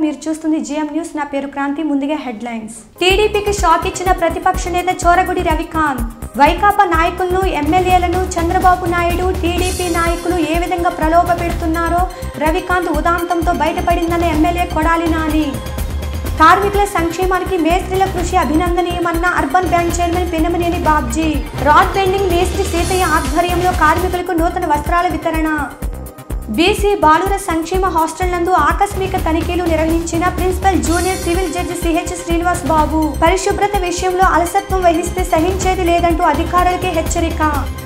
మీరు చూస్తుంది GM news నా పేరు క్రాంతి ముందుగా హెడ్లైన్స్ టీడీపీకి షాక్ ఇచ్చిన ప్రతిపక్ష నేత చోరగుడి రవికాంత్ వైకాపా నాయకులను ఎమ్మెల్యేలను చంద్రబాబు నాయుడు టీడీపీ నాయకులు ఏ విధంగా ప్రలోభ పెడుతున్నారో రవికాంత్ ఉదాంతంతో బయటపడిందన్న ఎమ్మెల్యే కొడాలి నాని కార్మికుల సంక్షేమానికి మేస్త్రీల కృషి అభినందనీయమన్న urban bank chairman Pinnamaneni Babji rod bending మేస్త్రి సీతయ్య ఆధ్వర్యంలో కార్మికులకు నూతన వస్త్రాల వితరణ బీసీ బాలుర సంక్షేమ హాస్టల్ నందు ఆకస్మిక తనిఖీలు నిర్వహించిన principal junior civil judge CH Srinivas Babu పరిశుభ్రత విషయంలో అలసత్వం వహిస్తే సహించేది లేదంటూ అధికారులకే హెచ్చరిక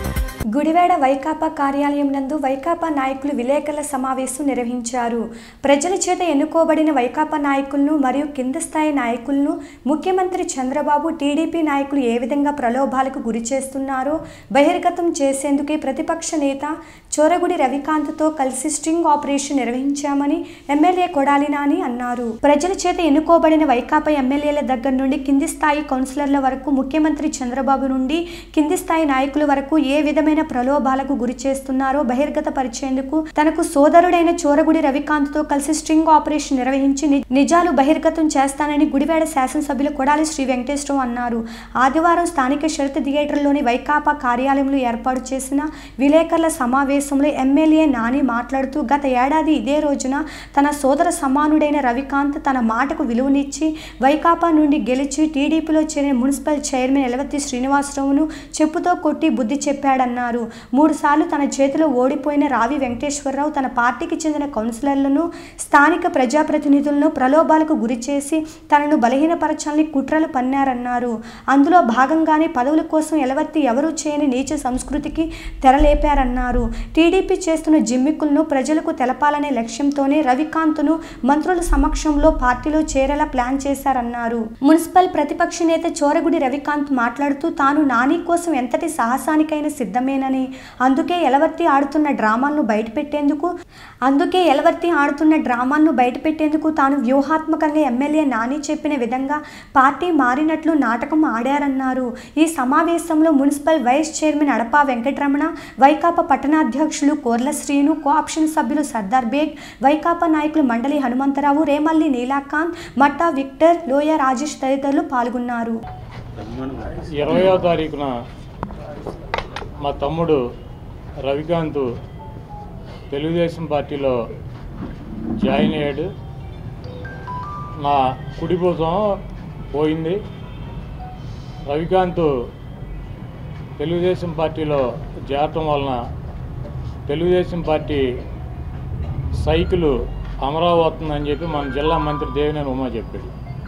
గుడివాడ వైకాపా కార్యాలయం నందు వైకాపా నాయకులు విలేకరుల సమావేశం నిర్వహించారు ప్రజల చేత ఎన్నుకోబడిన వైకాపా నాయకులను మరియు కింద స్థాయి నాయకులను ముఖ్యమంత్రి చంద్రబాబు టీడీపీ నాయకులు ఏ విధంగా ప్రలోభాలకు గురి చేస్తున్నారో బహిర్గతం చేసేందుకే ప్రతిపక్ష నేత చోరగుడి రవికాంత్తో కలిసి స్ట్రింగ్ ఆపరేషన్ నిర్వహించామని ఎమ్మెల్యే కొడాలి నాని అన్నారు ప్రజల చేత ఎన్నుకోబడిన వైకాపా ఎమ్మెల్యేల దగ్గర నుండి కింది స్థాయి కౌన్సిలర్ల వరకు ముఖ్యమంత్రి చంద్రబాబు నుండి కింది స్థాయి నాయకుల వరకు ఏ విధమైన ప్రలోభాలకు గురి చేస్తున్నారో బహిర్గత పరిచేందుకు తనకు సోదరుడైన చోరగుడి రవికాంత్తో కలిసి స్ట్రింగ్ ఆపరేషన్ నిర్వహించి ని- నిజాలు బహిర్గతం చేస్తానని గుడివాడ శాసనసభ్యులు కొడాలి శ్రీ వెంకటేశ్వరం అన్నారు ఆదివారం స్థానిక షరత్ థియేటర్లోని వైకాపా కార్యాలయంలో ఏర్పాటు చేసిన విలేకరుల సమావేశంలో ఎమ్మెల్యే నాని మాట్లాడుతూ గత ఏడాది ఇదే రోజున తన సోదర సమానుడైన రవికాంత్ తన మాటకు విలువనిచ్చి వైకాపా నుండి గెలిచి టీడీపీలో చేరిన మున్సిపల్ చైర్మన్ ఎలవత్తి శ్రీనివాసరావును చెప్పుతో కొట్టి బుద్ధి చెప్పాడన్నారు మూడుసార్లు తన చేతిలో ఓడిపోయిన రావి వెంకటేశ్వరరావు తన పార్టీకి చెందిన కౌన్సిలర్లను స్థానిక ప్రజాప్రతినిధులను ప్రలోభాలకు గురి చేసి తనను బలహీనపరచాలని కుట్రలు పన్నారన్నారు అందులో భాగంగానే పదవుల కోసం ఎలవత్తి ఎవరూ చేయని నీచ సంస్కృతికి తెరలేపారన్నారు టీడీపీ చేస్తున్న జిమ్మిక్కులను ప్రజలకు తెలపాలనే లక్ష్యంతోనే రవికాంత్ను మంత్రుల సమక్షంలో పార్టీలో చేరేలా ప్లాన్ చేశారన్నారు మున్సిపల్ ప్రతిపక్ష నేత చోరగుడి రవికాంత్ మాట్లాడుతూ తాను నాని కోసం ఎంతటి సాహసానికైనా సిద్ధమేనని అందుకే ఎలవర్తి ఆడుతున్న డ్రామాలను బయటపెట్టేందుకు అందుకే ఎలవర్తి ఆడుతున్న డ్రామాలను బయటపెట్టేందుకు తాను వ్యూహాత్మకంగా ఎమ్మెల్యే నాని చెప్పిన విధంగా పార్టీ మారినట్లు నాటకం ఆడారన్నారు ఈ సమావేశంలో municipal vice chairman Adapa Venkataramana Vaikapa పట్టణాధ్యక్షులు కోర్ల శ్రీను కోఆప్షన్ సభ్యులు సర్దార్ బేగ్ వైకాపా నాయకులు మండలి హనుమంతరావు రేమల్లి నీలాకాంత్ మట్టా విక్టర్ లోయ రాజేష్ తదితరులు పాల్గొన్నారు ఇరవయో తారీఖున మా తమ్ముడు రవికాంత్ తెలుగుదేశం పార్టీలో జాయిన్ అయ్యాడు నా కుడి భుజం పోయింది రవికాంత్ తెలుగుదేశం పార్టీలో చేరటం వలన తెలుగుదేశం పార్టీ సైకిల్ అమరావతి అవుతుందని చెప్పి మన జిల్లా మంత్రి దేవినేని ఉమా చెప్పాడు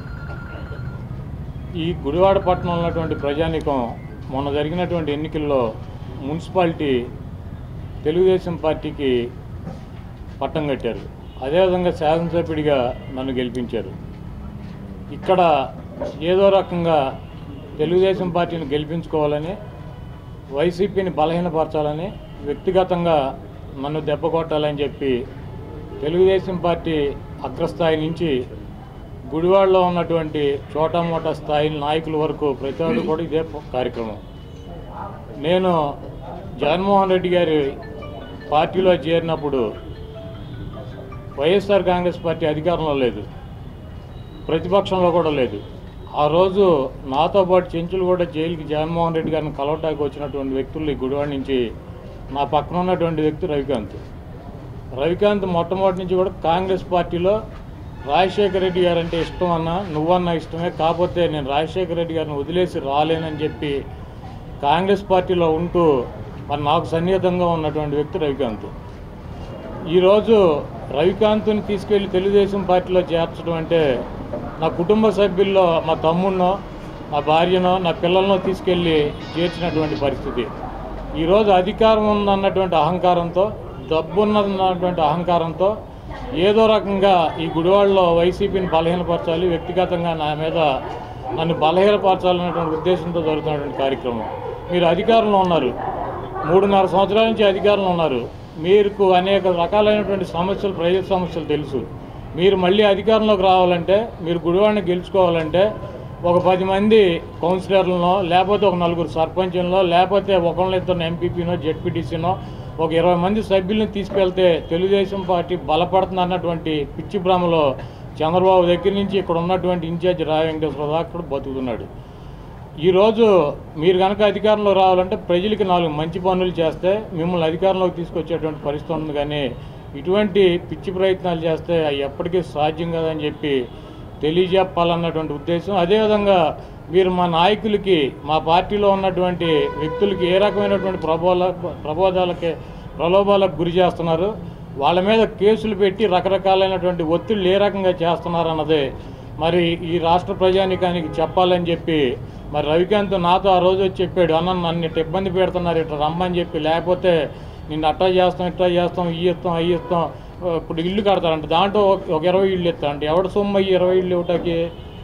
ఈ గుడివాడ పట్టణంలో ఉన్నటువంటి ప్రజానికం మొన్న జరిగినటువంటి ఎన్నికల్లో మున్సిపాలిటీ తెలుగుదేశం పార్టీకి పట్టం కట్టారు అదేవిధంగా శాసనసభ్యుడిగా నన్ను గెలిపించారు ఇక్కడ ఏదో రకంగా తెలుగుదేశం పార్టీని గెలిపించుకోవాలని వైసీపీని బలహీనపరచాలని వ్యక్తిగతంగా నన్ను దెబ్బ కొట్టాలని చెప్పి తెలుగుదేశం పార్టీ అగ్రస్థాయి నుంచి గుడివాడలో ఉన్నటువంటి చోటా మోటా స్థాయి నాయకుల వరకు ప్రతి ఒక్కరు కూడా ఇదే కార్యక్రమం నేను జగన్మోహన్ రెడ్డి గారి పార్టీలో చేరినప్పుడు వైఎస్ఆర్ కాంగ్రెస్ పార్టీ అధికారంలో లేదు ప్రతిపక్షంలో కూడా లేదు ఆ రోజు నాతో పాటు చెంచులు కూడా జైలుకి జగన్మోహన్ రెడ్డి గారిని కలవటానికి వచ్చినటువంటి వ్యక్తులు ఈ గుడివాడ నుంచి నా పక్కన ఉన్నటువంటి వ్యక్తి రవికాంత్ రవికాంత్ మొట్టమొదటి నుంచి కూడా కాంగ్రెస్ పార్టీలో రాజశేఖర రెడ్డి గారు అంటే ఇష్టం అన్నా నువ్వన్నా ఇష్టమే కాకపోతే నేను రాజశేఖర రెడ్డి గారిని వదిలేసి రాలేనని చెప్పి కాంగ్రెస్ పార్టీలో ఉంటూ మరి నాకు సన్నిహితంగా ఉన్నటువంటి వ్యక్తి రవికాంత్ ఈరోజు రవికాంత్ని తీసుకెళ్లి తెలుగుదేశం పార్టీలో చేర్చడం అంటే నా కుటుంబ సభ్యుల్లో మా తమ్ముడినో నా భార్యనో నా పిల్లలనో తీసుకెళ్ళి చేర్చినటువంటి పరిస్థితి ఈరోజు అధికారం ఉందన్నటువంటి అహంకారంతో డబ్బు ఉన్నదన్నటువంటి అహంకారంతో ఏదో రకంగా ఈ గుడివాడలో వైసీపీని బలహీనపరచాలి వ్యక్తిగతంగా నా మీద నన్ను బలహీనపరచాలన్నటువంటి ఉద్దేశంతో జరుగుతున్నటువంటి కార్యక్రమం మీరు అధికారంలో ఉన్నారు మూడున్నర సంవత్సరాల నుంచి అధికారంలో ఉన్నారు మీకు అనేక రకాలైనటువంటి సమస్యలు ప్రజల సమస్యలు తెలుసు మీరు మళ్ళీ అధికారంలోకి రావాలంటే మీరు గుడివాడిని గెలుచుకోవాలంటే ఒక పది మంది కౌన్సిలర్లనో లేకపోతే ఒక నలుగురు సర్పంచులనో లేకపోతే ఒకళ్ళని ఇద్దరు ఎంపీపీనో జెడ్పీటీసీనో ఒక ఇరవై మంది సభ్యులను తీసుకెళ్తే తెలుగుదేశం పార్టీ బలపడుతుంది అన్నటువంటి పిచ్చి భ్రమలో చంద్రబాబు దగ్గర నుంచి ఇక్కడ ఉన్నటువంటి ఇన్ఛార్జ్ రాయ వెంకటేశ్వర దాకా కూడా బతుకుతున్నాడు ఈరోజు మీరు కనుక అధికారంలో రావాలంటే ప్రజలకి నాలుగు మంచి పనులు చేస్తే మిమ్మల్ని అధికారంలోకి తీసుకొచ్చేటువంటి పరిస్థితి ఉంది కానీ ఇటువంటి పిచ్చి ప్రయత్నాలు చేస్తే అవి ఎప్పటికీ సాధ్యం కాదని చెప్పి తెలియజెప్పాలన్నటువంటి ఉద్దేశం అదేవిధంగా మీరు మా నాయకులకి మా పార్టీలో ఉన్నటువంటి వ్యక్తులకి ఏ రకమైనటువంటి ప్రబోధ ప్రబోధాలకి ప్రలోభాలకు గురి చేస్తున్నారు వాళ్ళ మీద కేసులు పెట్టి రకరకాలైనటువంటి ఒత్తిళ్ళు ఏ రకంగా చేస్తున్నారు అన్నది మరి ఈ రాష్ట్ర ప్రజానికానికి చెప్పాలని చెప్పి మరి రవికాంత్ నాతో ఆ రోజు వచ్చి చెప్పాడు అన్న నన్ను ఇట్ట ఇబ్బంది పెడుతున్నారు ఇట్లా రమ్మని చెప్పి లేకపోతే నిన్ను అట్టా చేస్తాం ఇట్టా చేస్తాం ఇవి ఇస్తాం అవి ఇస్తాం ఇప్పుడు ఇల్లు కడతారంట దాంట్లో ఒక- ఒక ఇరవై ఇల్లు ఇస్తారంట ఎవడ సొమ్ము అయ్యి ఇరవై ఇల్లు ఇవ్వటానికి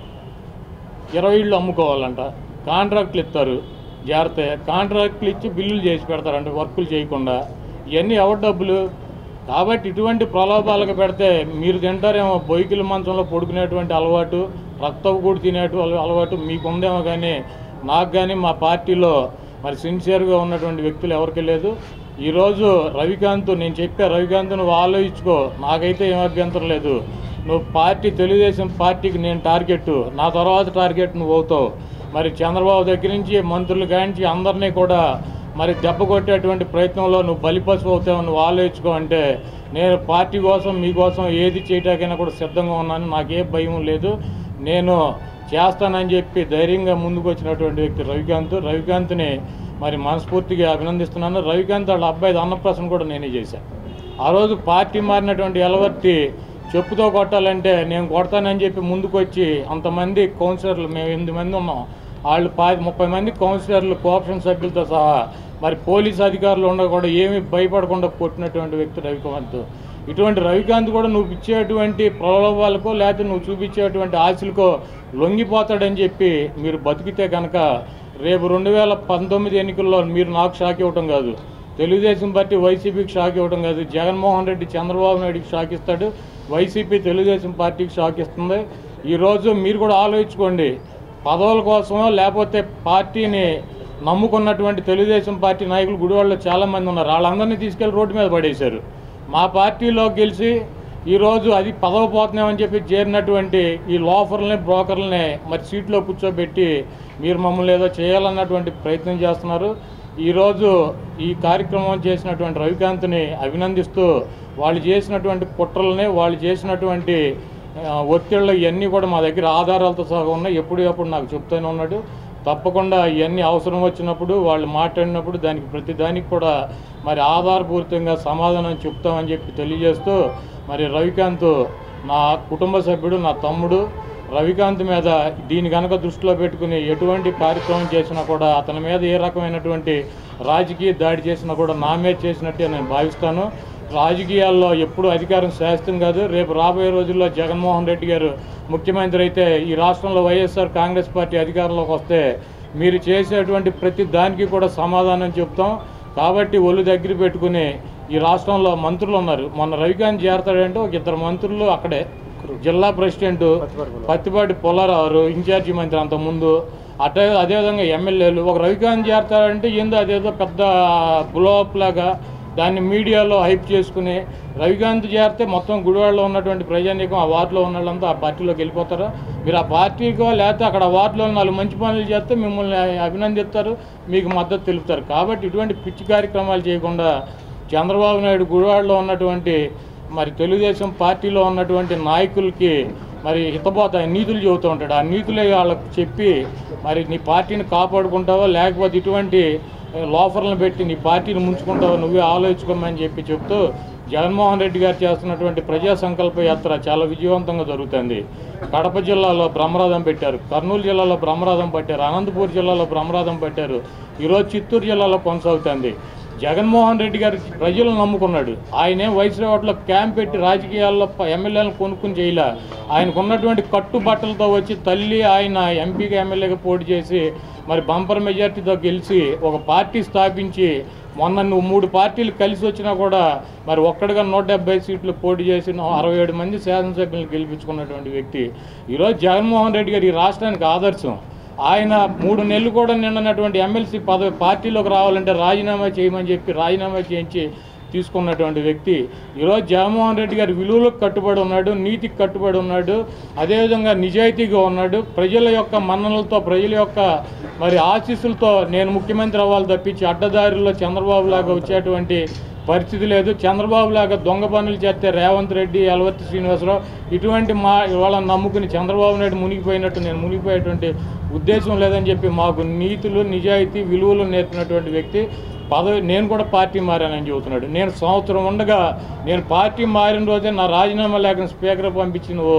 ఇరవై ఇళ్ళు అమ్ముకోవాలంట కాంట్రాక్ట్లు ఇస్తారు జాగ్రత్త కాంట్రాక్ట్లు ఇచ్చి బిల్లులు చేసి పెడతారంట వర్కులు చేయకుండా ఇవన్నీ ఎవరి డబ్బులు కాబట్టి ఇటువంటి ప్రలోభాలకు పెడితే మీరు తింటారేమో బొయ్కిల మంచంలో పడుకునేటువంటి అలవాటు రక్తం కూడా తినేటువంటి అలవాటు మీకు ఉందేమో కానీ నాకు కానీ మా పార్టీలో మరి సిన్సియర్గా ఉన్నటువంటి వ్యక్తులు ఎవరికి లేదు ఈరోజు రవికాంత్ నేను చెప్పా రవికాంత్ నువ్వు ఆలోచించుకో నాకైతే ఏం అభ్యంతరం లేదు నువ్వు పార్టీ తెలుగుదేశం పార్టీకి నేను టార్గెట్ నా తర్వాత టార్గెట్ నువ్వు అవుతావు మరి చంద్రబాబు దగ్గర నుంచి మంత్రులు కానించి అందరినీ కూడా మరి దెబ్బ కొట్టేటువంటి ప్రయత్నంలో నువ్వు బలిపశు అవుతావు నువ్వు ఆలోచించుకో అంటే నేను పార్టీ కోసం మీకోసం ఏది చేయటాకైనా కూడా సిద్ధంగా ఉన్నాను నాకే భయం లేదు నేను చేస్తానని చెప్పి ధైర్యంగా ముందుకు వచ్చినటువంటి వ్యక్తి రవికాంత్ రవికాంత్ని మరి మనస్ఫూర్తిగా అభినందిస్తున్నాను రవికాంత్ వాళ్ళ అబ్బాయి అన్నప్రాసన కూడా నేనే చేశాను ఆ రోజు పార్టీ మారినటువంటి ఎలవర్తి చెప్పుతో కొట్టాలంటే నేను కొడతానని చెప్పి ముందుకు వచ్చి అంతమంది కౌన్సిలర్లు మేము ఎనిమిది మంది ఉన్నాం వాళ్ళు పా ముప్పై మంది కౌన్సిలర్లు కోఆపరేషన్ సభ్యులతో సహా మరి పోలీస్ అధికారులు ఉండ కూడా ఏమీ భయపడకుండా కొట్టినటువంటి వ్యక్తి రవికాంత్ ఇటువంటి రవికాంత్ కూడా నువ్వు ఇచ్చేటువంటి ప్రలోభాలకో లేకపోతే నువ్వు చూపించేటువంటి ఆశలకో లొంగిపోతాడని చెప్పి మీరు బతికితే కనుక రేపు రెండు వేల పంతొమ్మిది ఎన్నికల్లో మీరు నాకు షాక్ ఇవ్వటం కాదు తెలుగుదేశం పార్టీ వైసీపీకి షాక్ ఇవ్వడం కాదు జగన్మోహన్ రెడ్డి చంద్రబాబు నాయుడికి షాక్ ఇస్తాడు వైసీపీ తెలుగుదేశం పార్టీకి షాక్ ఇస్తుంది ఈరోజు మీరు కూడా ఆలోచించుకోండి పదవుల కోసమో లేకపోతే పార్టీని నమ్ముకున్నటువంటి తెలుగుదేశం పార్టీ నాయకులు గుడివాడలో చాలామంది ఉన్నారు వాళ్ళందరినీ తీసుకెళ్లి రోడ్డు మీద పడేశారు మా పార్టీలో గెలిచి ఈరోజు అది పదవి పోతున్నామని చెప్పి చేరినటువంటి ఈ లోఫర్లని బ్రోకర్లని మరి సీట్లో కూర్చోబెట్టి మీరు మమ్మల్ని ఏదో చేయాలన్నటువంటి ప్రయత్నం చేస్తున్నారు ఈరోజు ఈ కార్యక్రమం చేసినటువంటి రవికాంత్ని అభినందిస్తూ వాళ్ళు చేసినటువంటి కుట్రల్ని వాళ్ళు చేసినటువంటి ఆ, ఒత్తిళ్ళు ఇవన్నీ కూడా మా దగ్గర ఆధారాలతో సహా ఉన్నాయి ఎప్పుడు ఎప్పుడు నాకు చెప్తూనే ఉన్నాడు తప్పకుండా ఇవన్నీ అవసరం వచ్చినప్పుడు వాళ్ళు మాట్లాడినప్పుడు దానికి ప్రతి దానికి కూడా మరి ఆధారపూరితంగా సమాధానం చెప్తామని చెప్పి తెలియజేస్తూ మరి రవికాంత్ నా కుటుంబ సభ్యుడు నా తమ్ముడు రవికాంత్ మీద దీని కనుక దృష్టిలో పెట్టుకుని ఎటువంటి కార్యక్రమం చేసినా కూడా అతని మీద ఏ రకమైనటువంటి రాజకీయ దాడి చేసినా కూడా నా మీద చేసినట్టే నేను భావిస్తాను రాజకీయాల్లో ఎప్పుడు అధికారం శాస్త్రం కాదు రేపు రాబోయే రోజుల్లో జగన్మోహన్ రెడ్డి గారు ముఖ్యమంత్రి అయితే ఈ రాష్ట్రంలో వైఎస్ఆర్ కాంగ్రెస్ పార్టీ అధికారంలోకి వస్తే మీరు చేసేటువంటి ప్రతి దానికి కూడా సమాధానం చెప్తాం కాబట్టి ఒళ్ళు దగ్గర పెట్టుకుని ఈ రాష్ట్రంలో మంత్రులు ఉన్నారు మొన్న రవికాంత్ చేరతాడంటే ఒక ఇద్దరు మంత్రులు అక్కడే జిల్లా ప్రెసిడెంట్ పత్తిపాటి పుల్లారావు ఇన్ఛార్జి మంత్రి అంత ముందు అటే అదేవిధంగా ఎమ్మెల్యేలు ఒక రవికాంత్ చేరతాడంటే ఏందో అదేదో పెద్ద బ్లోఅప్ లాగా దాన్ని మీడియాలో హైప్ చేసుకుని రవికాంత్ చేరితే మొత్తం గుడివాడలో ఉన్నటువంటి ప్రజానీకం ఆ వార్డులో ఉన్న వాళ్ళంతా ఆ పార్టీలోకి వెళ్ళిపోతారా మీరు ఆ పార్టీకో లేకపోతే అక్కడ ఆ వార్డులో నాలుగు మంచి పనులు చేస్తే మిమ్మల్ని అభినందిస్తారు మీకు మద్దతు తెలుపుతారు కాబట్టి ఇటువంటి పిచ్చి కార్యక్రమాలు చేయకుండా చంద్రబాబు నాయుడు గుడివాడలో ఉన్నటువంటి మరి తెలుగుదేశం పార్టీలో ఉన్నటువంటి నాయకులకి మరి హితబోత నీతులు చెబుతూ ఉంటాడు ఆ నీతులే వాళ్ళకి చెప్పి మరి నీ పార్టీని కాపాడుకుంటావో లేకపోతే ఇటువంటి ఏ, లోఫర్లను పెట్టి నీ పార్టీని ముంచుకుంటావో నువ్వే ఆలోచించుకోమని చెప్పి చెప్తూ జగన్మోహన్ రెడ్డి గారు చేస్తున్నటువంటి ప్రజా సంకల్ప యాత్ర చాలా విజయవంతంగా జరుగుతుంది కడప జిల్లాలో బ్రహ్మరథం పెట్టారు కర్నూలు జిల్లాలో బ్రహ్మరథం పట్టారు అనంతపూర్ జిల్లాలో బ్రహ్మరథం పట్టారు ఈరోజు చిత్తూరు జిల్లాలో కొనసాగుతుంది జగన్మోహన్ రెడ్డి గారు ప్రజలు నమ్ముకున్నాడు ఆయనే వైస్రావట్లో క్యాంప్ పెట్టి రాజకీయాల్లో ప- ఎమ్మెల్యేలను కొనుక్కుని చేయలే ఆయనకు ఉన్నటువంటి కట్టుబట్టలతో వచ్చి తల్లి ఆయన ఎంపీగా ఎమ్మెల్యేగా పోటీ చేసి మరి బంపర్ మెజార్టీతో గెలిచి ఒక పార్టీ స్థాపించి మొన్న నువ్వు మూడు పార్టీలు కలిసి వచ్చినా కూడా మరి ఒక్కడిగా నూట డెబ్బై సీట్లు పోటీ చేసి నువ్వు అరవై ఏడు మంది శాసనసభ్యులను గెలిపించుకున్నటువంటి వ్యక్తి ఈరోజు జగన్మోహన్ రెడ్డి గారు ఈ రాష్ట్రానికి ఆదర్శం ఆయన మూడు నెలలు కూడా నిండినటువంటి ఎమ్మెల్సీ పదవి పార్టీలోకి రావాలంటే రాజీనామా చేయమని చెప్పి రాజీనామా చేయించి తీసుకున్నటువంటి వ్యక్తి ఈరోజు జగన్మోహన్ రెడ్డి గారి విలువలకు కట్టుబడి ఉన్నాడు నీతికి కట్టుబడి ఉన్నాడు అదేవిధంగా నిజాయితీగా ఉన్నాడు ప్రజల యొక్క మన్ననలతో ప్రజల యొక్క మరి ఆశీస్సులతో నేను ముఖ్యమంత్రి అవ్వాలి తప్పించి అడ్డదారిలో చంద్రబాబు లాగా వచ్చేటువంటి పరిస్థితి లేదు చంద్రబాబు లాగా దొంగ పనులు చేస్తే రేవంత్ రెడ్డి యలవర్తి శ్రీనివాసరావు ఇటువంటి మా వాళ్ళని నమ్ముకుని చంద్రబాబు నాయుడు మునిగిపోయినట్టు నేను మునిగిపోయేటువంటి ఉద్దేశం లేదని చెప్పి మాకు నీతులు నిజాయితీ విలువలు నేర్పినటువంటి వ్యక్తి పదవి నేను కూడా పార్టీ మారానని చెబుతున్నాడు నేను సంవత్సరం ఉండగా నేను పార్టీ మారిన రోజే నా రాజీనామా లేఖను స్పీకర్ పంపించి నువ్వు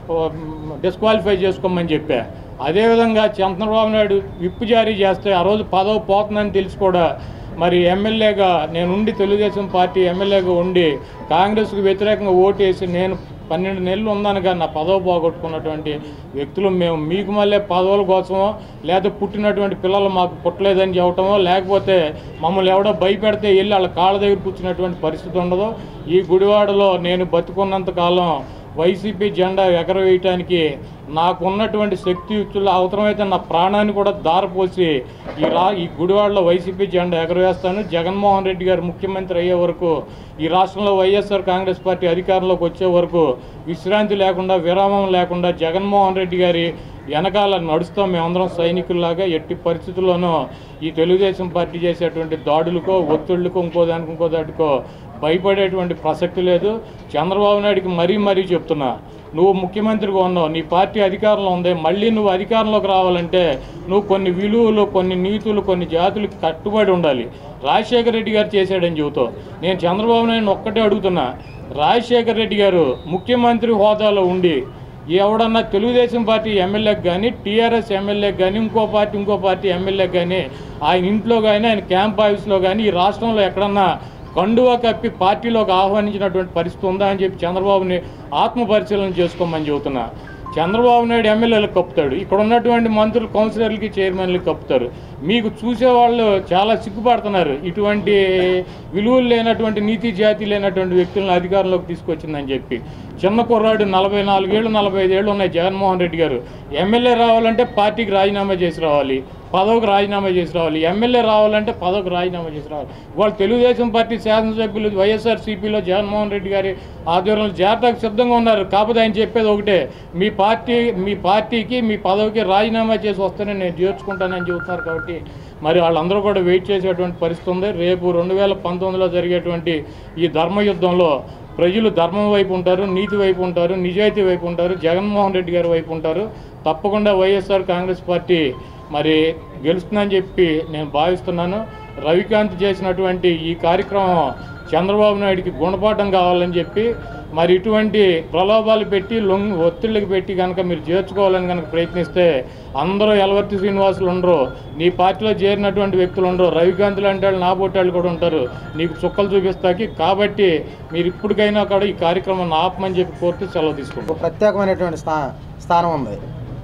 డిస్క్వాలిఫై చేసుకోమని చెప్పా అదేవిధంగా చంద్రబాబు నాయుడు విప్పు జారీ చేస్తే ఆ రోజు పదవి పోతుందని తెలిసి కూడా మరి ఎమ్మెల్యేగా నేను ఉండి తెలుగుదేశం పార్టీ ఎమ్మెల్యేగా ఉండి కాంగ్రెస్కు వ్యతిరేకంగా ఓటేసి నేను పన్నెండు నెలలు ఉందనగా నా పదవి పోగొట్టుకున్నటువంటి వ్యక్తులు మేము మీకు మళ్ళీ పదవుల కోసమో లేదా పుట్టినటువంటి పిల్లలు మాకు పుట్టలేదని చెప్పటమో లేకపోతే మమ్మల్ని ఎవడో భయపెడితే వెళ్ళి వాళ్ళ కాళ్ళ దగ్గర కూర్చున్నటువంటి పరిస్థితి ఉండదు ఈ గుడివాడలో నేను బతుకున్నంత కాలం వైసీపీ జెండా ఎగరవేయటానికి నాకు ఉన్నటువంటి శక్తియుక్తులు అవసరమైతే నా ప్రాణాన్ని కూడా దారపోసి ఈ రా ఈ గుడివాడలో వైసీపీ జెండా ఎగరవేస్తాను జగన్మోహన్ రెడ్డి గారు ముఖ్యమంత్రి అయ్యే వరకు ఈ రాష్ట్రంలో వైఎస్ఆర్ కాంగ్రెస్ పార్టీ అధికారంలోకి వచ్చే వరకు విశ్రాంతి లేకుండా విరామం లేకుండా జగన్మోహన్ రెడ్డి గారి వెనకాల నడుస్తాం మేమందరం సైనికుల్లాగా ఎట్టి పరిస్థితుల్లోనూ ఈ తెలుగుదేశం పార్టీ చేసేటువంటి దాడులకో ఒత్తిళ్లకో ఇంకో దానికి ఇంకో దాటికో భయపడేటువంటి ప్రసక్తి లేదు చంద్రబాబు నాయుడికి మరీ మరీ చెప్తున్నా నువ్వు ముఖ్యమంత్రిగా ఉన్నావు నీ పార్టీ అధికారంలో ఉంది మళ్ళీ నువ్వు అధికారంలోకి రావాలంటే నువ్వు కొన్ని విలువలు కొన్ని నీతులు కొన్ని జాతులకు కట్టుబడి ఉండాలి రాజశేఖర రెడ్డి గారు చేశాడని చెబుతావు నేను చంద్రబాబు నాయుడు ఒక్కటే అడుగుతున్నా రాజశేఖర రెడ్డి గారు ముఖ్యమంత్రి హోదాలో ఉండి ఎవడన్నా తెలుగుదేశం పార్టీ ఎమ్మెల్యేకి కానీ టీఆర్ఎస్ ఎమ్మెల్యేకి కానీ ఇంకో పార్టీ ఇంకో పార్టీ ఎమ్మెల్యేకి కానీ ఆయన ఇంట్లో కానీ ఆయన క్యాంప్ ఆఫీస్లో కానీ ఈ రాష్ట్రంలో ఎక్కడన్నా కండువా కప్పి పార్టీలోకి ఆహ్వానించినటువంటి పరిస్థితి ఉందా అని చెప్పి చంద్రబాబుని ఆత్మ పరిశీలన చేసుకోమని చెబుతున్నా చంద్రబాబు నాయుడు ఎమ్మెల్యేలకు కప్పుతాడు ఇక్కడ ఉన్నటువంటి మంత్రులు కౌన్సిలర్లకి చైర్మన్లకి కప్పుతారు మీకు చూసేవాళ్ళు చాలా సిగ్గుపడుతున్నారు ఇటువంటి విలువలు లేనటువంటి నీతి జాతి లేనటువంటి వ్యక్తులను అధికారంలోకి తీసుకొచ్చిందని చెప్పి చిన్న కుర్రాడు నలభై నాలుగేళ్ళు నలభై ఐదేళ్ళు ఉన్నాయి జగన్మోహన్ రెడ్డి గారు ఎమ్మెల్యే రావాలంటే పార్టీకి రాజీనామా చేసి రావాలి పదవికి రాజీనామా చేసి రావాలి ఎమ్మెల్యే రావాలంటే పదవికి రాజీనామా చేసి రావాలి వాళ్ళు తెలుగుదేశం పార్టీ శాసనసభ్యులు వైఎస్ఆర్సీపీలో జగన్మోహన్ రెడ్డి గారి ఆధ్వర్యంలో జాతకు సిద్ధంగా ఉన్నారు కాకపోతే ఆయన చెప్పేది ఒకటే మీ పార్టీ మీ పార్టీకి మీ పదవికి రాజీనామా చేసి వస్తేనే నేను చేర్చుకుంటానని చెబుతున్నారు కాబట్టి మరి వాళ్ళందరూ కూడా వెయిట్ చేసేటువంటి పరిస్థితి ఉంది రేపు రెండు వేల పంతొమ్మిదిలో జరిగేటువంటి ఈ ధర్మయుద్ధంలో ప్రజలు ధర్మం వైపు ఉంటారు నీతి వైపు ఉంటారు నిజాయితీ వైపు ఉంటారు జగన్మోహన్ రెడ్డి గారి వైపు ఉంటారు తప్పకుండా వైఎస్ఆర్ కాంగ్రెస్ పార్టీ మరి గెలుస్తుందని చెప్పి నేను భావిస్తున్నాను రవికాంత్ చేసినటువంటి ఈ కార్యక్రమం చంద్రబాబు నాయుడికి గుణపాఠం కావాలని చెప్పి మరి ఇటువంటి ప్రలోభాలు పెట్టి లొంగి ఒత్తిళ్ళకి పెట్టి కనుక మీరు చేర్చుకోవాలని కనుక ప్రయత్నిస్తే అందరూ ఎలవర్తి శ్రీనివాసులు ఉండరు నీ పార్టీలో చేరినటువంటి వ్యక్తులు ఉండరు రవికాంత్ లాంటి వాళ్ళు నా బొట్టాళ్ళు కూడా ఉంటారు నీకు చుక్కలు చూపిస్తాకి కాబట్టి మీరు ఇప్పటికైనా కూడా ఈ కార్యక్రమాన్ని ఆపమని చెప్పి కోర్టు సెలవు తీసుకుంటాం ఒక ప్రత్యేకమైనటువంటి స్థా స్థానం ఉంది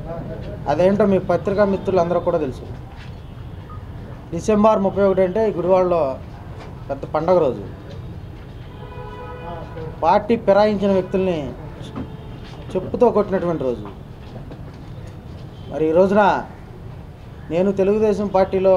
అదేంటో మీ పత్రికా మిత్రులందరూ కూడా తెలుసు డిసెంబర్ ముప్పై ఒకటి అంటే ఈ గుడివాడలో పెద్ద పండగ రోజు పార్టీ ఫిరాయించిన వ్యక్తుల్ని చెప్పుతో కొట్టినటువంటి రోజు మరి ఈ రోజున నేను తెలుగుదేశం పార్టీలో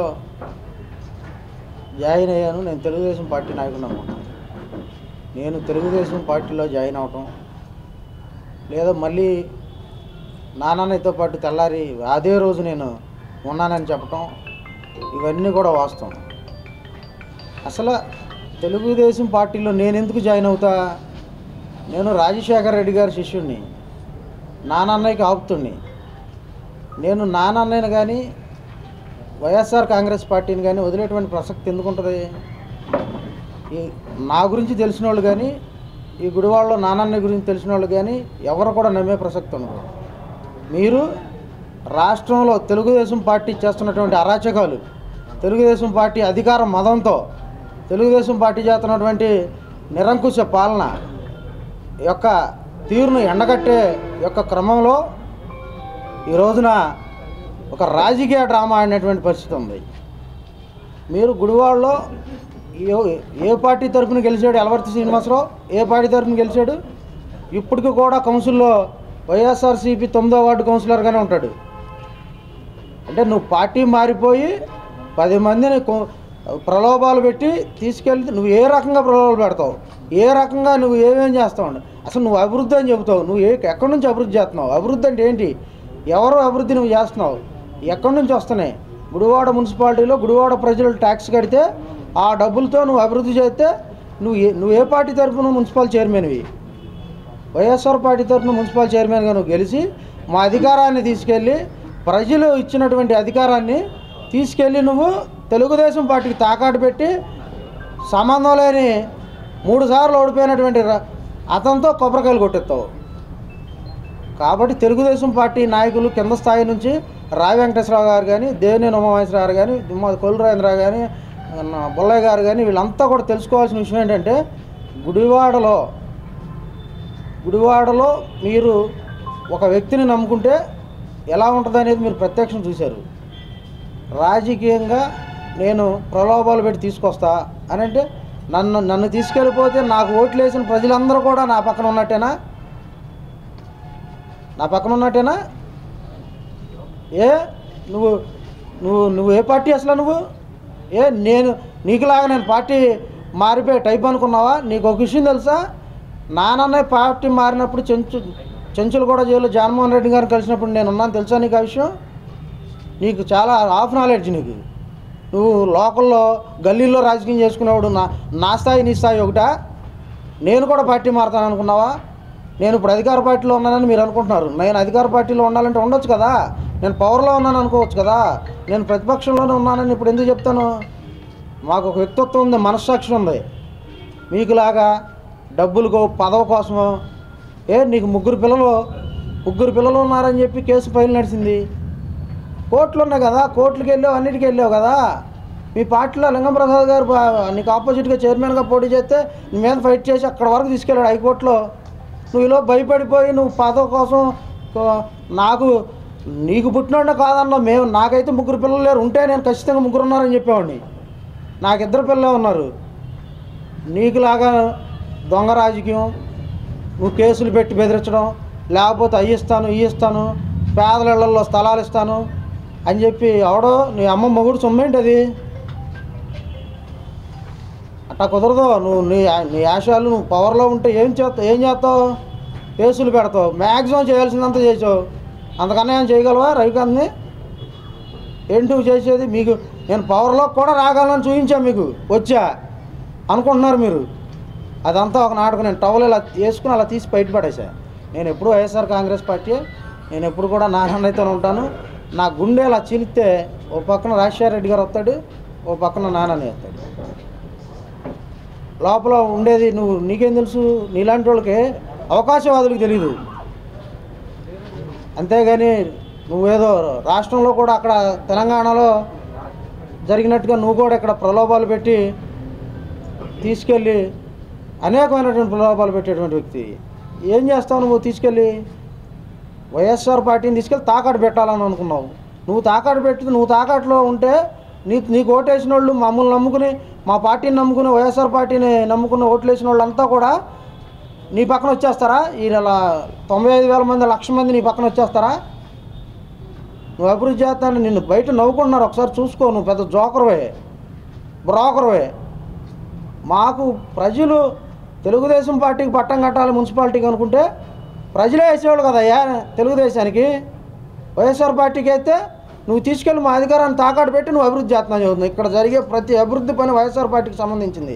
జాయిన్ అయ్యాను నేను తెలుగుదేశం పార్టీ నాయకుడు అనుకుంటున్నాను నేను తెలుగుదేశం పార్టీలో జాయిన్ అవటం లేదా మళ్ళీ నాన్నతో పాటు తెల్లారి అదే రోజు నేను ఉన్నానని చెప్పటం ఇవన్నీ కూడా వాస్తవం అసలు తెలుగుదేశం పార్టీలో నేను ఎందుకు జాయిన్ అవుతా నేను రాజశేఖర రెడ్డి గారి శిష్యుడిని నాన్నన్నయ్యకి ఆపుతుణ్ణి నేను నాన్నన్నయ్యని కానీ వైఎస్ఆర్ కాంగ్రెస్ పార్టీని కానీ వదిలేటువంటి ప్రసక్తి ఎందుకు ఉంటుంది ఈ నా గురించి తెలిసిన వాళ్ళు కానీ ఈ గుడివాడలో నానన్న గురించి తెలిసిన వాళ్ళు కానీ ఎవరు కూడా నమ్మే ప్రసక్తి ఉండదు మీరు రాష్ట్రంలో తెలుగుదేశం పార్టీ చేస్తున్నటువంటి అరాచకాలు తెలుగుదేశం పార్టీ అధికార మదంతో తెలుగుదేశం పార్టీ చేస్తున్నటువంటి నిరంకుశ పాలన యొక్క తీరును ఎండగట్టే యొక్క క్రమంలో ఈ రోజున ఒక రాజకీయ డ్రామా ఆడినటువంటి పరిస్థితి ఉంది మీరు గుడివాడలో ఏ ఏ పార్టీ తరఫున గెలిచాడు ఎలవర్తి శ్రీనివాసరావు ఏ పార్టీ తరఫున గెలిచాడు ఇప్పటికి కూడా కౌన్సిల్లో వైఎస్ఆర్సీపీ తొమ్మిదో వార్డు కౌన్సిలర్గానే ఉంటాడు అంటే నువ్వు పార్టీ మారిపోయి పది మందిని కౌ- ప్రలోభాలు పెట్టి తీసుకెళ్తే నువ్వు ఏ రకంగా ప్రలోభాలు పెడతావు ఏ రకంగా నువ్వు ఏమేం చేస్తావు అండి అసలు నువ్వు అభివృద్ధి అని చెబుతావు నువ్వు ఏ ఎక్కడి నుంచి అభివృద్ధి చేస్తున్నావు అభివృద్ధి అంటే ఏంటి ఎవరు అభివృద్ధి నువ్వు చేస్తున్నావు ఎక్కడి నుంచి వస్తున్నాయి గుడివాడ మున్సిపాలిటీలో గుడివాడ ప్రజలు ట్యాక్స్ కడితే ఆ డబ్బులతో నువ్వు అభివృద్ధి చేస్తే నువ్వు ఏ నువ్వు ఏ పార్టీ తరఫున మున్సిపల్ చైర్మన్వి వైఎస్ఆర్ పార్టీ తరఫున మున్సిపల్ చైర్మన్గా నువ్వు గెలిచి మా అధికారాన్ని తీసుకెళ్ళి ప్రజలు ఇచ్చినటువంటి అధికారాన్ని తీసుకెళ్ళి నువ్వు తెలుగుదేశం పార్టీకి తాకాటు పెట్టి సంబంధం లేని మూడు సార్లు ఓడిపోయినటువంటి ర- అతనితో కొబ్బరికాయలు కొట్టేస్తావు కాబట్టి తెలుగుదేశం పార్టీ నాయకులు కింద స్థాయి నుంచి రావి వెంకటేశ్వరరావు గారు కానీ దేవినేని ఉమామహేశ్వరరావు గారు కానీ దుమ్మ కొల్లురాజేంద్ర కానీ మన బుల్లయ్య గారు కానీ వీళ్ళంతా కూడా తెలుసుకోవాల్సిన విషయం ఏంటంటే గుడివాడలో గుడివాడలో మీరు ఒక వ్యక్తిని నమ్ముకుంటే ఎలా ఉంటుంది అనేది మీరు ప్రత్యక్షం చూశారు రాజకీయంగా నేను ప్రలోభాలు పెట్టి తీసుకొస్తా అని అంటే నన్ను నన్ను తీసుకెళ్ళిపోతే నాకు ఓట్లు వేసిన ప్రజలందరూ కూడా నా పక్కన ఉన్నట్టేనా నా పక్కన ఉన్నట్టేనా ఏ నువ్వు నువ్వు నువ్వు ఏ పార్టీ అసలు నువ్వు ఏ నేను నీకులాగా నేను పార్టీ మారిపోయే టైప్ అనుకున్నావా నీకు ఒక విషయం తెలుసా నానన్న పార్టీ మారినప్పుడు చెంచు చెంచులు కూడా జైలు జగన్మోహన్ రెడ్డి గారిని కలిసినప్పుడు నేను ఉన్నాను తెలుసా నీకు ఆ విషయం నీకు చాలా హాఫ్ నాలెడ్జ్ నీకు నువ్వు లోకల్లో గల్లీల్లో రాజకీయం చేసుకునేవాడు నా నా స్థాయి నీ స్థాయి ఒకటా నేను కూడా పార్టీ మారుతాను అనుకున్నావా నేను ఇప్పుడు అధికార పార్టీలో ఉన్నానని మీరు అనుకుంటున్నారు నేను అధికార పార్టీలో ఉండాలంటే ఉండొచ్చు కదా నేను పవర్లో ఉన్నాను అనుకోవచ్చు కదా నేను ప్రతిపక్షంలోనే ఉన్నానని ఇప్పుడు ఎందుకు చెప్తాను మాకు ఒక వ్యక్తిత్వం ఉంది మనస్సాక్షి ఉంది మీకులాగా డబ్బులకు పదవి కోసమో ఏ నీకు ముగ్గురు పిల్లలు ముగ్గురు పిల్లలు ఉన్నారని చెప్పి కేసు ఫైల్ నడిచింది కోర్టులు ఉన్నాయి కదా కోర్టులకు వెళ్ళావు అన్నిటికీ వెళ్ళావు కదా మీ పార్టీలో లింగంప్రసాద్ గారు బా- నీకు ఆపోజిట్గా చైర్మన్గా పోటీ చేస్తే నీ మీద ఫైట్ చేసి అక్కడ వరకు తీసుకెళ్ళాడు హైకోర్టులో నువ్వు ఇలా భయపడిపోయి నువ్వు పదవి కోసం కో- నాకు నీకు పుట్టినోడే కాదన్నా మేము నాకైతే ముగ్గురు పిల్లలు లేరు ఉంటే నేను ఖచ్చితంగా ముగ్గురు ఉన్నారని చెప్పేవాడిని నాకు ఇద్దరు పిల్లలే ఉన్నారు నీకులాగా దొంగ రాజకీయం నువ్వు కేసులు పెట్టి బెదిరించడం లేకపోతే అయ్యి ఇస్తాను ఇవి ఇస్తాను పేదల ఇళ్లలో స్థలాలు ఇస్తాను అని చెప్పి ఎవడో నీ అమ్మ మొగుడు సొమ్మేంటి అది అట్టా కుదరదు నువ్వు నీ నీ ఆశయాలు నువ్వు పవర్లో ఉంటే ఏం చేస్తావు ఏం చేస్తావు కేసులు పెడతావు మ్యాక్సిమం చేయాల్సిందంతా చేసావు అంతకన్నా ఏం చేయగలవా రవికాంత్ని ఏంటి నువ్వు చేసేది మీకు నేను పవర్లో కూడా రాగలను చూపించా మీకు వచ్చా అనుకుంటున్నారు మీరు అదంతా ఒక నాటకం నేను టవల్ ఇలా వేసుకుని అలా తీసి బయటపడేసా నేను ఎప్పుడు వైఎస్ఆర్ కాంగ్రెస్ పార్టీ నేను ఎప్పుడు కూడా నాన్నతో ఉంటాను నా గుండె అలా చీలిస్తే ఓ పక్కన రాజశేఖర రెడ్డి గారు వస్తాడు ఓ పక్కన నాన్నని వస్తాడు లోపల ఉండేది నువ్వు నీకేం తెలుసు నీలాంటి వాళ్ళకి అవకాశవాదులకు తెలియదు అంతేగాని నువ్వేదో రాష్ట్రంలో కూడా అక్కడ తెలంగాణలో జరిగినట్టుగా నువ్వు కూడా ఇక్కడ ప్రలోభాలు పెట్టి తీసుకెళ్ళి అనేకమైనటువంటి ప్రలోభాలు పెట్టేటువంటి వ్యక్తి ఏం చేస్తావు నువ్వు తీసుకెళ్ళి వైఎస్ఆర్ పార్టీని తీసుకెళ్ళి తాకాటు పెట్టాలని అనుకున్నావు నువ్వు తాకాటు పెట్టి నువ్వు తాకాటులో ఉంటే నీ నీకు ఓటేసిన వాళ్ళు మమ్మల్ని నమ్ముకుని మా పార్టీని నమ్ముకుని వైఎస్ఆర్ పార్టీని నమ్ముకుని ఓట్లు వేసిన వాళ్ళంతా కూడా నీ పక్కన వచ్చేస్తారా ఈ నెల తొంభై ఐదు వేల మంది లక్ష మంది నీ పక్కన వచ్చేస్తారా నువ్వు అభివృద్ధి చేస్తాను నిన్ను బయట నవ్వుకుంటున్నారు ఒకసారి చూసుకో నువ్వు పెద్ద జోకర్వే బ్రోకర్వే మాకు ప్రజలు తెలుగుదేశం పార్టీకి పట్టం కట్టాలి మున్సిపాలిటీకి అనుకుంటే ప్రజలే వేసేవాళ్ళు కదయ్యా తెలుగుదేశానికి వైఎస్ఆర్ పార్టీకి అయితే నువ్వు తీసుకెళ్ళి మా అధికారాన్ని తాకాటు పెట్టి నువ్వు అభివృద్ధి చేస్తున్నావు చదువుతున్నావు ఇక్కడ జరిగే ప్రతి అభివృద్ధి పని వైఎస్ఆర్ పార్టీకి సంబంధించింది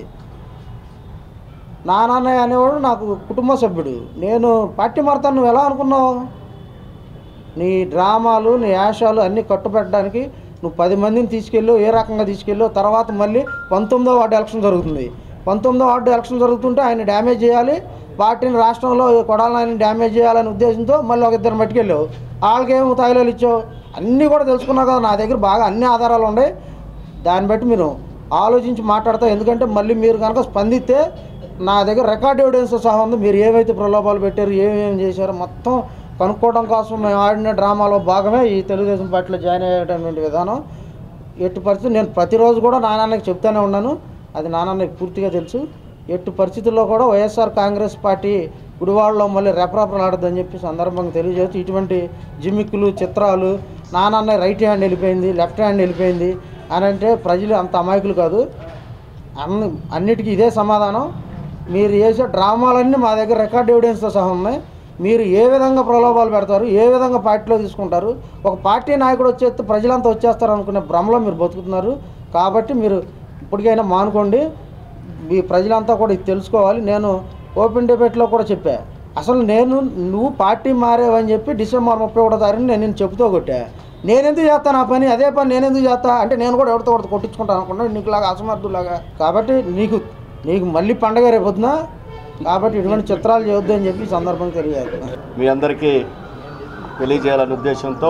నా నాన్నయ్య అనేవాడు నాకు కుటుంబ సభ్యుడు నేను పార్టీ మారుతాను నువ్వు ఎలా అనుకున్నావు నీ డ్రామాలు నీ యాషాలు అన్నీ కట్టుబెట్టడానికి నువ్వు పది మందిని తీసుకెళ్ళు ఏ రకంగా తీసుకెళ్ళు తర్వాత మళ్ళీ పంతొమ్మిదో వార్డు ఎలక్షన్ జరుగుతుంది పంతొమ్మిదో వార్డు ఎలక్షన్ జరుగుతుంటే ఆయన డ్యామేజ్ చేయాలి పార్టీని రాష్ట్రంలో కొడాలని ఆయన డ్యామేజ్ చేయాలనే ఉద్దేశంతో మళ్ళీ ఒక ఇద్దరు మట్టుకెళ్ళావు వాళ్ళకేమో తాయిలాలు ఇచ్చావు అన్నీ కూడా తెలుసుకున్నావు కదా నా దగ్గర బాగా అన్ని ఆధారాలు ఉన్నాయి దాన్ని బట్టి మీరు ఆలోచించి మాట్లాడతారు ఎందుకంటే మళ్ళీ మీరు కనుక స్పందిస్తే నా దగ్గర రికార్డ్ ఎవిడెన్స్ సహా ఉంది మీరు ఏవైతే ప్రలోభాలు పెట్టారు ఏమేమి చేశారో మొత్తం కనుక్కోవడం కోసం మేము ఆడిన డ్రామాలో భాగమే ఈ తెలుగుదేశం పార్టీలో జాయిన్ అయ్యేటటువంటి విధానం ఎట్టి పరిస్థితి నేను ప్రతిరోజు కూడా నాన్నకి చెప్తానే ఉన్నాను అది నాన్నకి పూర్తిగా తెలుసు ఎట్టి పరిస్థితుల్లో కూడా వైఎస్ఆర్ కాంగ్రెస్ పార్టీ గుడివాడలో మళ్ళీ రెపరెపలాడద్దని చెప్పి సందర్భంగా తెలియజేస్తూ ఇటువంటి జిమ్మిక్కులు చిత్రాలు నాన్న రైట్ హ్యాండ్ వెళ్ళిపోయింది లెఫ్ట్ హ్యాండ్ వెళ్ళిపోయింది అని అంటే ప్రజలు అంత అమాయకులు కాదు అన్ని అన్నిటికీ ఇదే సమాధానం మీరు చేసే డ్రామాలన్నీ మా దగ్గర రికార్డ్ ఎవిడెన్స్తో సహా ఉన్నాయి మీరు ఏ విధంగా ప్రలోభాలు పెడతారు ఏ విధంగా పార్టీలో తీసుకుంటారు ఒక పార్టీ నాయకుడు వచ్చేస్తే ప్రజలంతా వచ్చేస్తారు అనుకునే భ్రమలో మీరు బతుకుతున్నారు కాబట్టి మీరు ఇప్పటికైనా మానుకోండి మీ ప్రజలంతా కూడా ఇది తెలుసుకోవాలి నేను ఓపెన్ డిబేట్లో కూడా చెప్పా అసలు నేను నువ్వు పార్టీ మారేవని చెప్పి డిసెంబర్ ముప్పై ఒకటో తారీఖున నేను నేను చెబుతూ కొట్టా నేనెందుకు చేస్తాను ఆ పని అదే పని నేనెందుకు చేస్తా అంటే నేను కూడా ఎవరితో ఒకటి కొట్టించుకుంటాను అనుకున్నా నీకులాగా అసమర్థులాగా కాబట్టి నీకు నీకు మళ్ళీ పండగ రేపొద్దున కాబట్టి ఇటువంటి చిత్రాలు చేయొద్దు అని చెప్పి ఈ సందర్భంగా తెలియజేస్తున్నాను మీ అందరికీ తెలియజేయాలనే ఉద్దేశంతో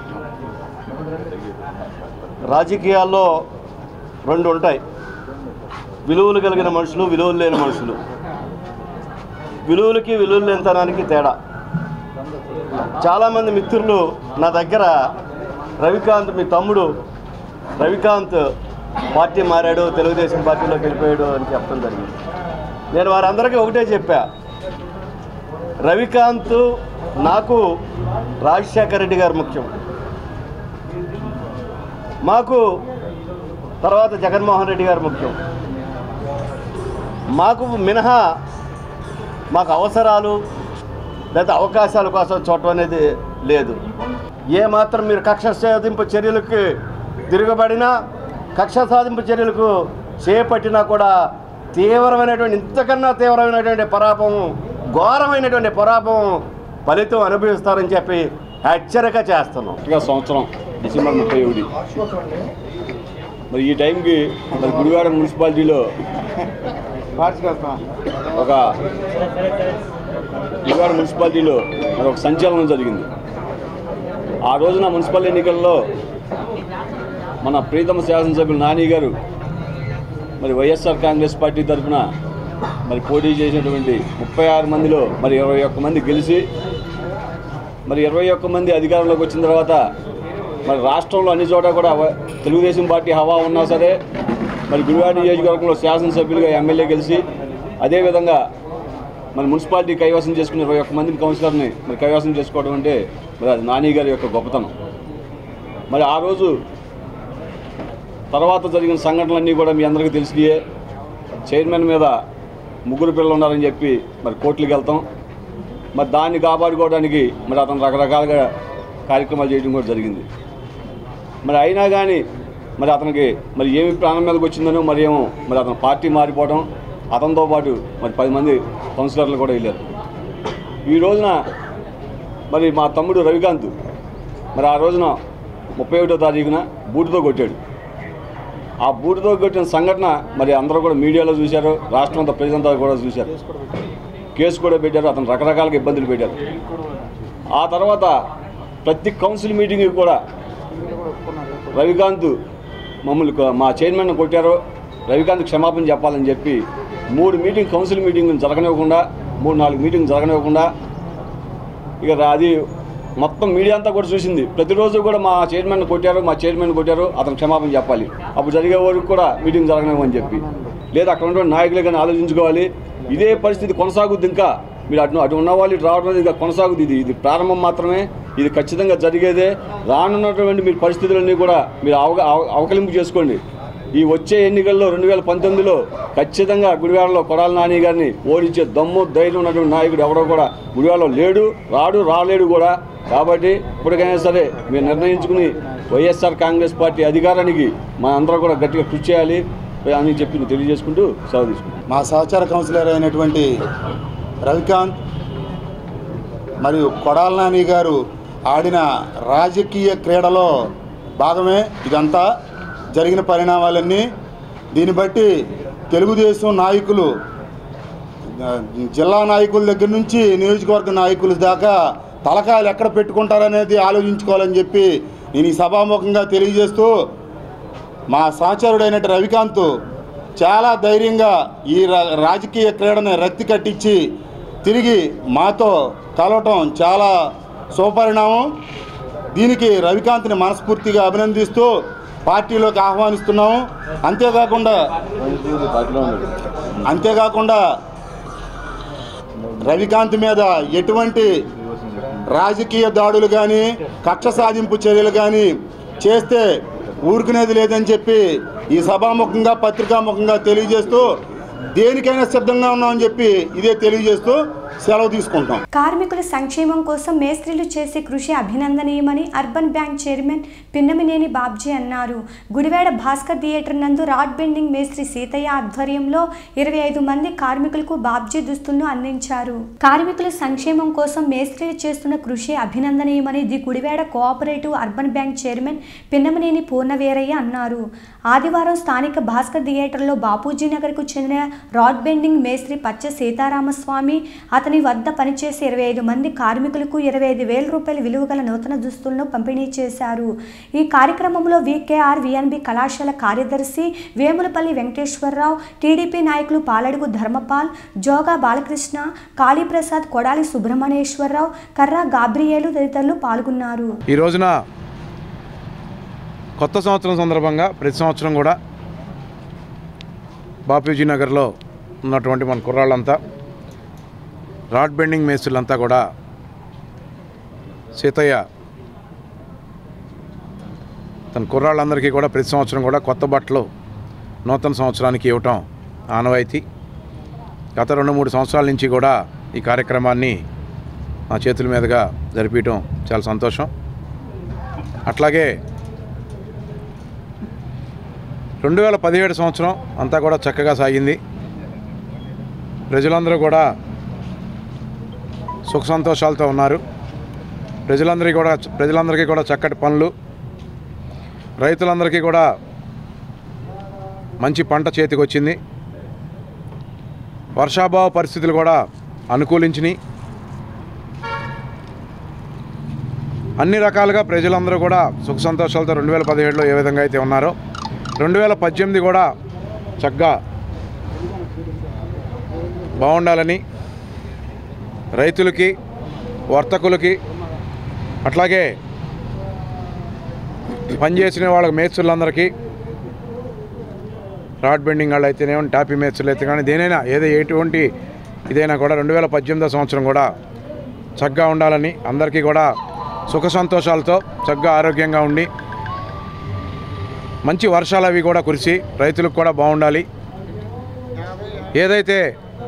రాజకీయాల్లో రెండు ఉంటాయి విలువలు కలిగిన మనుషులు విలువలు లేని మనుషులు విలువలకి విలువలు లేనితనానికి తేడా చాలామంది మిత్రులు నా దగ్గర రవికాంత్ మీ తమ్ముడు రవికాంత్ పార్టీ మారాడు తెలుగుదేశం పార్టీలోకి వెళ్ళిపోయాడు అని చెప్పడం జరిగింది నేను వారందరికీ ఒకటే చెప్పా రవికాంత్ నాకు రాజశేఖర రెడ్డి గారు ముఖ్యం మాకు తర్వాత జగన్మోహన్ రెడ్డి గారు ముఖ్యం మాకు మినహా మాకు అవసరాలు లేదా అవకాశాల కోసం చూడటం అనేది లేదు ఏ మాత్రం మీరు కక్ష సాధింపు చర్యలకి తిరగబడినా కక్ష సాధింపు చర్యలకు చేపట్టినా కూడా తీవ్రమైనటువంటి ఇంతకన్నా తీవ్రమైనటువంటి పరాపం ఘోరమైనటువంటి పరాపం ఫలితం అనుభవిస్తారని చెప్పి హెచ్చరిక చేస్తున్నాం కరెక్ట్గా సంవత్సరం డిసెంబర్ ముప్పై ఒకటి మరి ఈ టైంకి మరి గుడివాడ మున్సిపాలిటీలో ఒక గుడివాడ మున్సిపాలిటీలో మరి ఒక సంచలనం జరిగింది ఆ రోజున మున్సిపల్ ఎన్నికల్లో మన ప్రీతమ శాసనసభ్యులు నాని గారు మరి వైఎస్ఆర్ కాంగ్రెస్ పార్టీ తరఫున మరి పోటీ చేసినటువంటి ముప్పై ఆరు మందిలో మరి ఇరవై ఒక్క మంది గెలిచి మరి ఇరవై ఒక్క మంది అధికారంలోకి వచ్చిన తర్వాత మరి రాష్ట్రంలో అన్ని చోట కూడా వ- తెలుగుదేశం పార్టీ హవా ఉన్నా సరే మరి గుడివాడ నియోజకవర్గంలో శాసనసభ్యులుగా ఎమ్మెల్యే గెలిచి అదేవిధంగా మరి మున్సిపాలిటీ కైవసం చేసుకున్న ఇరవై ఒక్క మందిని కౌన్సిలర్ని మరి కైవసం చేసుకోవడం అంటే మరి అది నాని గారి యొక్క గొప్పతనం మరి ఆ రోజు తర్వాత జరిగిన సంఘటనలన్నీ కూడా మీ అందరికీ తెలిసియే చైర్మన్ మీద ముగ్గురు పిల్లలు ఉన్నారని చెప్పి మరి కోర్టులకు వెళ్తాం మరి దాన్ని కాపాడుకోవడానికి మరి అతను రకరకాలుగా కార్యక్రమాలు చేయడం కూడా జరిగింది మరి అయినా కానీ మరి అతనికి మరి ఏమి ప్రాణం మీదకి వచ్చిందనో మరి ఏమో మరి అతను పార్టీ మారిపోవడం అతనితో పాటు మరి పది మంది కౌన్సిలర్లు కూడా వెళ్ళారు ఈ రోజున మరి మా తమ్ముడు రవికాంత్ మరి ఆ రోజున ముప్పై ఒకటో తారీఖున బూటుతో కొట్టాడు ఆ బూటుతో కొట్టిన సంఘటన మరి అందరూ కూడా మీడియాలో చూశారు రాష్ట్రం అంతా ప్రజలంతా కూడా చూశారు కేసు కూడా పెట్టారు అతను రకరకాలుగా ఇబ్బందులు పెట్టారు ఆ తర్వాత ప్రతి కౌన్సిల్ మీటింగ్కి కూడా రవికాంత్ మమ్మల్ని కొ- మా చైర్మన్ కొట్టారు రవికాంత్ క్షమాపణ చెప్పాలని చెప్పి మూడు మీటింగ్ కౌన్సిల్ మీటింగ్ జరగనివ్వకుండా మూడు నాలుగు మీటింగ్ జరగనివ్వకుండా ఇక రా- అది మొత్తం మీడియా అంతా కూడా చూసింది ప్రతిరోజు కూడా మా చైర్మన్ కొట్టారు మా చైర్మన్ కొట్టారు అతను క్షమాపణ చెప్పాలి అప్పుడు జరిగే వరకు కూడా మీటింగ్ జరగనివ్వని చెప్పి లేదా అక్కడ ఉన్న నాయకులే కానీ ఆలోచించుకోవాలి ఇదే పరిస్థితి కొనసాగుద్ది ఇంకా మీరు అటు అటు ఉన్న వాళ్ళు ఇటు రావడం అనేది ఇంకా కొనసాగుద్ది ఇది ఇది ప్రారంభం మాత్రమే ఇది ఖచ్చితంగా జరిగేదే రానున్నటువంటి మీరు పరిస్థితులన్నీ కూడా మీరు అవగ అవ- అవకలింపు చేసుకోండి ఈ వచ్చే ఎన్నికల్లో రెండు వేల పంతొమ్మిదిలో ఖచ్చితంగా గుడివాడలో కొడాల నాని గారిని ఓడించే దమ్ము ధైర్యం ఉన్నటువంటి నాయకుడు ఎవడో కూడా గుడివాడలో లేడు రాడు రాలేడు కూడా కాబట్టి ఇప్పటికైనా సరే మీరు నిర్ణయించుకుని వైఎస్ఆర్ కాంగ్రెస్ పార్టీ అధికారానికి మా అందరూ కూడా గట్టిగా కృషి చేయాలి అని చెప్పి తెలియజేసుకుంటూ సెలవు తీసుకుంటాం మా సహచార కౌన్సిలర్ అయినటువంటి రవికాంత్ మరియు కొడాల నాని గారు ఆడిన రాజకీయ క్రీడలో భాగమే ఇదంతా జరిగిన పరిణామాలన్నీ దీన్ని బట్టి తెలుగుదేశం నాయకులు ఆ, జిల్లా నాయకుల దగ్గర నుంచి నియోజకవర్గ నాయకుల దాకా తలకాయలు ఎక్కడ పెట్టుకుంటారనేది ఆలోచించుకోవాలని చెప్పి నేను ఈ సభాముఖంగా తెలియజేస్తూ మా సహచరుడైన రవికాంత్ చాలా ధైర్యంగా ఈ రా- రాజకీయ క్రీడని రక్తి కట్టించి తిరిగి మాతో కలవటం చాలా శుభపరిణామం దీనికి రవికాంత్ని మనస్ఫూర్తిగా అభినందిస్తూ పార్టీలోకి ఆహ్వానిస్తున్నాము అంతేకాకుండా పార్టీలో ఉన్నాడు అంతేకాకుండా రవికాంత్ మీద ఎటువంటి రాజకీయ దాడులు కానీ కక్ష సాధింపు చర్యలు కానీ చేస్తే ఊరుకునేది లేదని చెప్పి ఈ సభాముఖంగా పత్రికాముఖంగా తెలియజేస్తూ దేనికైనా సిద్ధంగా ఉన్నామని చెప్పి ఇదే తెలియజేస్తూ సెలవు తీసుకుంటాం కార్మికుల సంక్షేమం కోసం మేస్త్రీలు చేసే కృషి అభినందనీయమని urban bank chairman Pinnamaneni Babji అన్నారు గుడివాడ భాస్కర్ థియేటర్ నందు రాడ్ బెండింగ్ మేస్త్రి సీతయ్య ఆధ్వర్యంలో ఇరవై ఐదు మంది కార్మికులకు బాబ్జీ దుస్తులను అందించారు కార్మికుల సంక్షేమం కోసం మేస్త్రీలు చేస్తున్న కృషి అభినందనీయమని the Gudivada cooperative urban bank chairman Pinnamaneni Purnaveeraiah అన్నారు ఆదివారం స్థానిక భాస్కర్ థియేటర్లో బాపూజీ నగర్కు చెందిన రాడ్ బెండింగ్ మేస్త్రి పచ్చ సీతారామస్వామి అతని వద్ద పనిచేసే ఇరవై ఐదు మంది కార్మికులకు ఇరవై ఐదు వేల రూపాయల విలువ గల నూతన దుస్తులను పంపిణీ చేశారు ఈ కార్యక్రమంలో వికేఆర్ విఎన్బి కళాశాల కార్యదర్శి వేములపల్లి వెంకటేశ్వరరావు టీడీపీ నాయకులు పాలడుగు ధర్మపాల్ జోగా బాలకృష్ణ కాళీప్రసాద్ కొడాలి సుబ్రహ్మణ్యేశ్వరరావు కర్రా గాబ్రియేలు తదితరులు పాల్గొన్నారు ఈ రోజున కొత్త సంవత్సరం సందర్భంగా ప్రతి సంవత్సరం కూడా బాపూజీ నగర్లో ఉన్నటువంటి మన కుర్రాళ్ళంతా రాడ్ బెండింగ్ మేస్త్రులంతా కూడా సీతయ్య తన కుర్రాళ్ళందరికీ కూడా ప్రతి సంవత్సరం కూడా కొత్త బట్టలు నూతన సంవత్సరానికి ఇవ్వటం ఆనవాయితీ గత రెండు మూడు సంవత్సరాల నుంచి కూడా ఈ కార్యక్రమాన్ని నా చేతుల మీదుగా జరిపించడం చాలా సంతోషం అట్లాగే రెండు వేల పదిహేడు సంవత్సరం అంతా కూడా చక్కగా సాగింది ప్రజలందరూ కూడా సుఖ సంతోషాలతో ఉన్నారు ప్రజలందరికీ కూడా ప్రజలందరికీ కూడా చక్కటి పనులు రైతులందరికీ కూడా మంచి పంట చేతికి వచ్చింది వర్షాభావ పరిస్థితులు కూడా అనుకూలించినాయి అన్ని రకాలుగా ప్రజలందరూ కూడా సుఖ సంతోషాలతో రెండు వేల పదిహేడులో ఏ విధంగా అయితే ఉన్నారో రెండు వేల పద్దెనిమిది కూడా చక్కగా బాగుండాలని రైతులకి వర్తకులకి అట్లాగే పనిచేసిన వాళ్ళకి మేస్త్రులందరికీ రాడ్ బెండింగ్ వాళ్ళు అయితేనేమో టాపీ మేస్త్రులు అయితే కానీ దేనైనా ఏదో ఎటువంటి ఇదైనా కూడా రెండు వేల పద్దెనిమిదో సంవత్సరం కూడా చక్కగా ఉండాలని అందరికీ కూడా సుఖ సంతోషాలతో చక్కగా ఆరోగ్యంగా ఉండి మంచి వర్షాలు అవి కూడా కురిసి రైతులకు కూడా బాగుండాలి ఏదైతే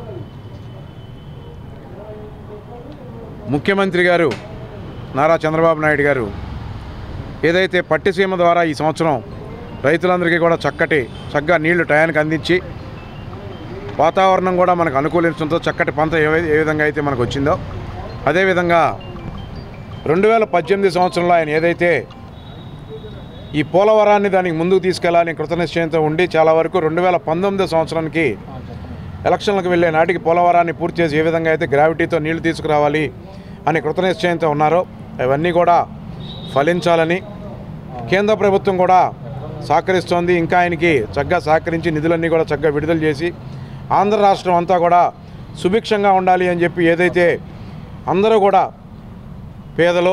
ముఖ్యమంత్రి గారు నారా చంద్రబాబు నాయుడు గారు ఏదైతే పట్టిసీమ ద్వారా ఈ సంవత్సరం రైతులందరికీ కూడా చక్కటి చక్కగా నీళ్లు టయానికి అందించి వాతావరణం కూడా మనకు అనుకూలించడంతో చక్కటి పంట ఏ వై- ఏ విధంగా అయితే మనకు వచ్చిందో అదేవిధంగా రెండు వేల పద్దెనిమిది సంవత్సరంలో ఆయన ఏదైతే ఈ పోలవరాన్ని దానికి ముందుకు తీసుకెళ్లాలని కృతనిశ్చయంతో ఉండి చాలా వరకు రెండు వేల పంతొమ్మిదో సంవత్సరానికి ఎలక్షన్లకు వెళ్ళే నాటికి పోలవరాన్ని పూర్తి చేసి ఏ విధంగా అయితే గ్రావిటీతో నీళ్లు తీసుకురావాలి అని కృతనిశ్చయంతో ఉన్నారో అవన్నీ కూడా ఫలించాలని కేంద్ర ప్రభుత్వం కూడా సహకరిస్తోంది ఇంకా ఆయనకి చక్కగా సహకరించి నిధులన్నీ కూడా చక్కగా విడుదల చేసి ఆంధ్ర రాష్ట్రం అంతా కూడా సుభిక్షంగా ఉండాలి అని చెప్పి ఏదైతే అందరూ కూడా పేదలు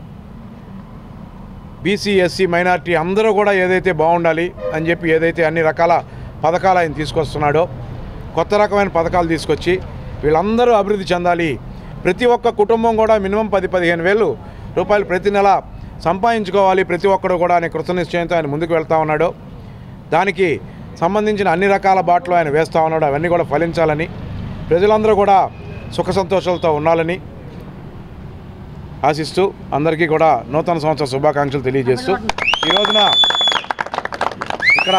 బీసీ ఎస్సీ మైనార్టీ అందరూ కూడా ఏదైతే బాగుండాలి అని చెప్పి ఏదైతే అన్ని రకాల పథకాలు ఆయన తీసుకొస్తున్నాడో కొత్త రకమైన పథకాలు తీసుకొచ్చి వీళ్ళందరూ అభివృద్ధి చెందాలి ప్రతి ఒక్క కుటుంబం కూడా మినిమం పది పదిహేను వేలు రూపాయలు ప్రతి నెల సంపాదించుకోవాలి ప్రతి ఒక్కడు కూడా ఆయన కృతనిశ్చయంతో ఆయన ముందుకు వెళ్తా ఉన్నాడు దానికి సంబంధించిన అన్ని రకాల బాటలు ఆయన వేస్తూ ఉన్నాడు అవన్నీ కూడా ఫలించాలని ప్రజలందరూ కూడా సుఖ సంతోషాలతో ఉండాలని ఆశిస్తూ అందరికీ కూడా నూతన సంవత్సర శుభాకాంక్షలు తెలియజేస్తూ ఈ రోజున ఇక్కడ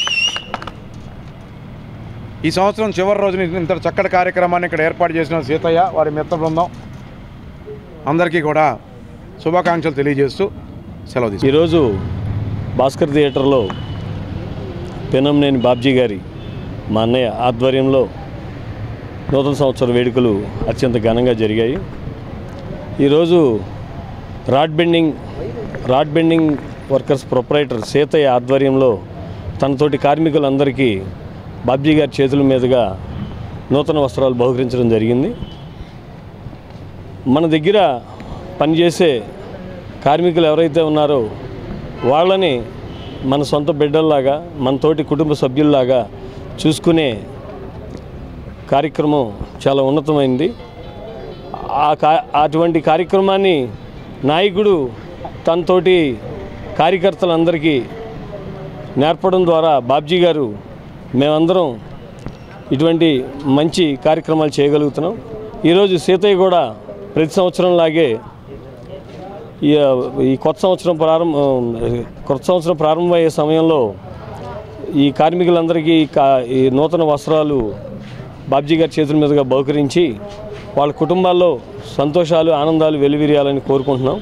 ఈ సంవత్సరం చివరి రోజున ఇంత చక్కటి కార్యక్రమాన్ని ఇక్కడ ఏర్పాటు చేసిన సీతయ్య వారి మిత్ర బృందం అందరికీ కూడా శుభాకాంక్షలు తెలియజేస్తూ సెలవు తీసుకుంటాను. ఈరోజు భాస్కర్ థియేటర్లో పెనంనేని బాబ్జీ గారి మా అన్నయ్య ఆధ్వర్యంలో నూతన సంవత్సర వేడుకలు అత్యంత ఘనంగా జరిగాయి ఈరోజు rod bending rod bending workers proprietor Seethaiah ఆధ్వర్యంలో తనతోటి కార్మికులందరికీ బాబ్జీ గారి చేతుల మీదుగా నూతన వస్త్రాలు బహుకరించడం జరిగింది మన దగ్గర పనిచేసే కార్మికులు ఎవరైతే ఉన్నారో వాళ్ళని మన సొంత బిడ్డల్లాగా మన తోటి కుటుంబ సభ్యుల్లాగా చూసుకునే కార్యక్రమం చాలా ఉన్నతమైంది ఆ కా అటువంటి కార్యక్రమాన్ని నాయకుడు తనతోటి కార్యకర్తలందరికీ నేర్పడం ద్వారా బాబ్జీ గారు మేమందరం ఇటువంటి మంచి కార్యక్రమాలు చేయగలుగుతున్నాం ఈరోజు సీతయ్య కూడా ప్రతి సంవత్సరం లాగే ఈ ఈ కొత్త సంవత్సరం ప్రారంభం కొత్త సంవత్సరం ప్రారంభమయ్యే సమయంలో ఈ కార్మికులందరికీ కా ఈ నూతన వస్త్రాలు బాబ్జీ గారి చేతుల మీదుగా బహుకరించి వాళ్ళ కుటుంబాల్లో సంతోషాలు ఆనందాలు వెలువిరియాలని కోరుకుంటున్నాం